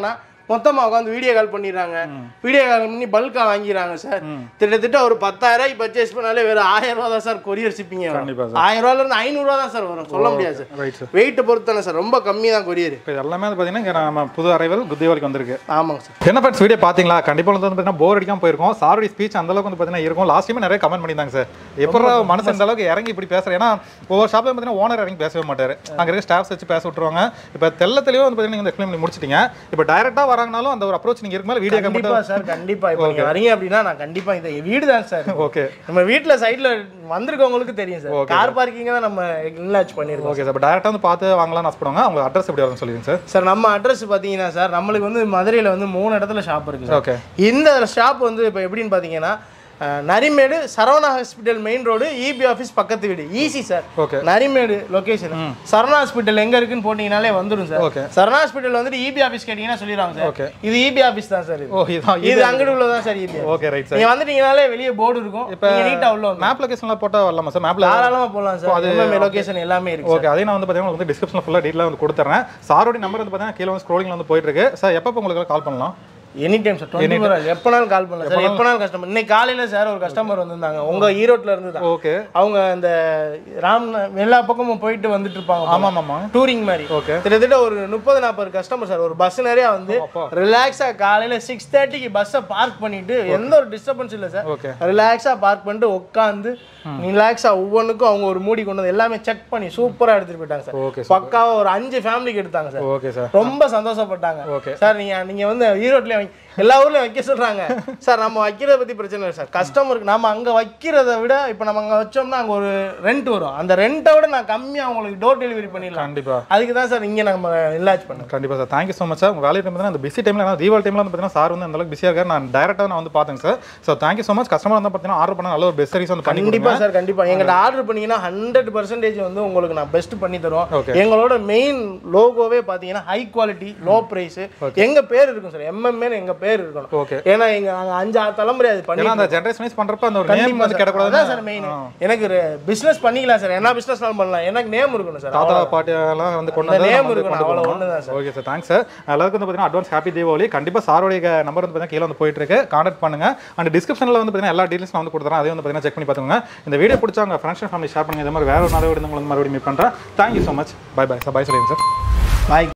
Speaker 1: மொத்தமா உட்காந்து வீடியோ கால் பண்ணிடுறாங்க வீடியோ கால் பண்ணி பல்கா வாங்கிடுறாங்க சார் கிட்டத்தட்ட ஒரு பத்தாயிரம் ரூபாய் பர்ச்சேஸ் பண்ணாலே வெறும் ஆயிரம் ரூபா தான் சார் கொரியர் ஷிப்பிங்
Speaker 2: கண்டிப்பா
Speaker 1: ஆயிரம் ரூபாயில இருந்து ஐநூறு ரூபா தான் சார் வரும் சொல்ல முடியாது சார்
Speaker 2: ரைட் சார்
Speaker 1: வெயிட் பொறுத்தானே சார் ரொம்ப கம்மி தான் கொரியர்
Speaker 2: இப்போ இது எல்லாமே வந்து பார்த்தீங்கன்னா இங்க நம்ம புது அரைவல் குத்திவாலிக்கு வந்திருக்கு
Speaker 1: ஆமாங்க சார்
Speaker 2: என்ன ஃப்ரெண்ட்ஸ் வீடியோ பார்த்தீங்களா கண்டிப்பாக வந்து பார்த்தீங்கன்னா போர் அடிக்காம போயிருக்கோம் சாருடைய ஸ்பீச் அந்த அளவுக்கு வந்து பார்த்தீங்கன்னா இருக்கும் லாஸ்ட் டைம் நிறைய கமெண்ட் பண்ணியிருந்தாங்க சார் எப்போ மனசு இந்த அளவுக்கு இறங்கி இப்படி பேசுறேன் ஏன்னா ஒவ்வொரு ஷாப்ல பார்த்தீங்கன்னா ஓனர் இறங்கி பேசவே மாட்டார் அங்கே இருக்க ஸ்டாஃப்ஸ் வச்சு பேச விட்டுருவாங்க இப்போ தெல்ல தெளிவாக வந்து பார்த்தீங்கன்னா நீங்கள் எக்ஸ்பிளைன் பண்ணி முடிச்சிட்டீங்க இப்போ டைரெக்டாக வராங்கனாலும் அந்த ஒரு அப்ரோச் நீங்கள் இருக்கு மேலே வீடியோ
Speaker 1: கண்டிப்பா
Speaker 2: கமெண்ட்
Speaker 1: சார் கண்டிப்பா இப்போ நீங்க வரீங்க அப்படின்னா நான் கண்டிப்பா இந்த வீடு தான் சார்
Speaker 2: ஓகே
Speaker 1: நம்ம வீட்ல சைடுல வந்திருக்கவங்களுக்கு தெரியும் சார் கார் பார்க்கிங் தான் நம்ம இன்லாச் பண்ணிருக்கோம்
Speaker 2: ஓகே சார் இப்போ டேரெக்டாக வந்து பார்த்து வாங்கலாம்னு ஆசைப்படுவாங்க அவங்க அட்ரஸ் எப்படி வரும்னு சொல்லுங்க சார்
Speaker 1: சார் நம்ம அட்ரஸ் பாத்தீங்கன்னா சார் நம்மளுக்கு வந்து மதுரையில வந்து மூணு இடத்துல ஷாப் இருக்கு சார்
Speaker 2: ஓகே
Speaker 1: இந்த ஷாப் வந்து இப்போ எப்படின்னு பார்த்தீங்கன்னா அஹ், Narimedu Saravana hospital main road EB office பக்கத்து வீடு easy sir
Speaker 2: okay
Speaker 1: Narimedu location Sarana hospital எங்க இருக்குன்னு போட்டீங்கனாலே வந்துடும் சார்
Speaker 2: Okay.
Speaker 1: சரணா ஹாஸ்பிட்டல் வந்துட்டு இபி ஆஃபீஸ் கேட்டீங்கன்னா சொல்லிடுவாங்க சார்
Speaker 2: Okay.
Speaker 1: இது இபி ஆஃபீஸ் தான் சார்
Speaker 2: ஓ இதுதான்
Speaker 1: இது அங்கிட்டு உள்ளதான் sir EB
Speaker 2: okay right sir
Speaker 1: நீங்க வந்துட்டீங்கனாலே வெளியே போர்டு இருக்கும் இப்போ நீட்டா உள்ள வந்து
Speaker 2: மேப் லொகேஷன்லாம் போட்டால் வரலாமா சார் மேப்பில்
Speaker 1: தாராளமா போகலாம் சார் எம்எம்ஏ லொகேஷன் எல்லாமே இருக்கு
Speaker 2: ஓகே அதே நான் வந்து பார்த்தீங்கன்னா வந்து டிஸ்கிரிப்ஷனில் ஃபுல்லாக டீட்டெயிலாக வந்து கொடுத்துறேன் சாரோட நம்பர் வந்து பார்த்தீங்கன்னா கீழே வந்து ஸ்க்ரோலிங் வந்து போயிட்டு இருக்கு சார் எப்போ உங்களுக்கு கால் பண்ணலாம்
Speaker 1: any time sir twenty four hours எப்போனாலும் கால் பண்ணலாம் சார் எப்போனாலும் கஸ்டமர் இன்னைக்கு காலையில சார் ஒரு கஸ்டமர் வந்திருந்தாங்க உங்க ஈரோட்ல இருந்து தான்
Speaker 2: ஓகே
Speaker 1: அவங்க இந்த ராம் எல்லா பக்கமும் போயிட்டு வந்துட்டு இருப்பாங்க
Speaker 2: ஆமாம் ஆமாம்
Speaker 1: டூரிங் மாதிரி
Speaker 2: ஓகே
Speaker 1: கிட்டத்தட்ட ஒரு முப்பது நாற்பது கஸ்டமர் சார் ஒரு பஸ் நிறைய வந்து ரிலாக்ஸா காலையில சிக்ஸ் தேர்ட்டிக்கு பஸ்ஸை பார்க் பண்ணிட்டு எந்த ஒரு டிஸ்டர்பன்ஸ் இல்லை சார்
Speaker 2: ஓகே
Speaker 1: ரிலாக்ஸா பார்க் பண்ணிட்டு உட்காந்து ரிலாக்ஸா ஒவ்வொன்றுக்கும் அவங்க ஒரு மூடி கொண்டு வந்து எல்லாமே செக் பண்ணி சூப்பரா எடுத்துட்டு போயிட்டாங்க சார்
Speaker 2: ஓகே
Speaker 1: பக்காவா ஒரு அஞ்சு ஃபேமிலிக்கு எடுத்தாங்க சார்
Speaker 2: ஓகே சார்
Speaker 1: ரொம்ப சந்தோஷப்பட்டாங்க
Speaker 2: ஓகே.
Speaker 1: சார் நீங்க நீங்க வந்து ஈரோட்லயே வைங்க எல்லா ஊர்லயும் வைக்க சொல்றாங்க சார் நம்ம வைக்கிறத பத்தி பிரச்சனை இல்லை சார் கஸ்டமருக்கு நம்ம அங்க வைக்கிறத விட இப்போ நம்ம அங்க வச்சோம்னா அங்க ஒரு ரெண்ட் வரும் அந்த ரெண்ட்டை விட நான் கம்மியா உங்களுக்கு டோர் டெலிவரி பண்ணிடலாம்
Speaker 2: கண்டிப்பா
Speaker 1: அதுக்கு தான் சார் இங்க நம்ம இல்லாச் பண்ணோம்
Speaker 2: கண்டிப்பா sir thank you so much sir உங்கள் வேலையை பார்த்தீங்கன்னா அந்த பிஸி டைமில் ஏன்னா தீபாவளி டைமில் வந்து பார்த்தீங்கன்னா சார் வந்து அந்த அளவுக்கு பிஸியாக இருக்காரு நான் டேரெக்டாக நான் வந்து பார்த்தேன் sir so thank you so much customer வந்து பார்த்தீங்கன்னா ஆர்டர் பண்ண நல்ல ஒரு பெஸ்ட் சர்வீஸ் வந்து பண்ணி
Speaker 1: கண்டிப்பா
Speaker 2: கொடுங்க
Speaker 1: சார் கண்டிப்பா எங்கிட்ட ஆர்டர் பண்ணீங்கன்னா ஹண்ட்ரட் பர்சன்டேஜ் வந்து உங்களுக்கு நான் பெஸ்ட் பண்ணி தருவோம்
Speaker 2: Okay.
Speaker 1: எங்களோட மெயின் லோகோவே பாத்தீங்கன்னா ஹை குவாலிட்டி லோ பிரைஸ் எங்க பேர் இருக்கும் சார் எம்எம்ஏ எங்க பேர் இருக்கணும்
Speaker 2: ஓகே
Speaker 1: ஏன்னா எங்க நாங்க அஞ்சு ஆறு தலைமுறை அது பண்ணி
Speaker 2: ஏன்னா அந்த ஜென்ரேஷன் வைஸ் பண்ணுறப்ப அந்த ஒரு நேம்
Speaker 1: கண்டிப்பா
Speaker 2: வந்து
Speaker 1: சார்.
Speaker 2: கிடக்கூடாது
Speaker 1: அதான் சார் மெயின் எனக்கு பிசினஸ் பண்ணிக்கலாம் சார் என்ன பிசினஸ்னாலும் பண்ணலாம் எனக்கு நேம் இருக்கணும் சார்
Speaker 2: தாத்தா பாட்டி எல்லாம் வந்து கொண்டு
Speaker 1: அந்த
Speaker 2: வந்து
Speaker 1: name
Speaker 2: நம்ம வந்து
Speaker 1: இருக்கணும்,
Speaker 2: கொண்டு
Speaker 1: அவ்வளவு
Speaker 2: போகணும்.
Speaker 1: ஒண்ணுதான் sir.
Speaker 2: Okay sir thanks sir எல்லாருக்கும் வந்து பார்த்தீங்கன்னா அட்வான்ஸ் ஹாப்பி தீபாவளி கண்டிப்பாக சாரோடைய நம்பர் வந்து பார்த்தீங்கன்னா கீழே வந்து போயிட்டு இருக்கு கான்டாக்ட் பண்ணுங்க அண்ட் டிஸ்கிரிப்ஷனில் வந்து பார்த்தீங்கன்னா எல்லா டீட்டெயில்ஸ் நான் வந்து கொடுத்துறேன் அதையும் வந்து பார்த்தீங்கன்னா செக் பண்ணி பார்த்துக்கோங்க இந்த வீடியோ பிடிச்சா உங்கள் ஃப்ரெண்ட்ஸ் ஃபேமிலி ஷேர் பண்ணுங்க இந்த மாதிரி வேற ஒரு நாள் உங்களுக்கு மறுபடியும் மீட் பண்ணுறேன் thank you so much bye bye sir bye சொல்லுங்க சார்
Speaker 1: பாய்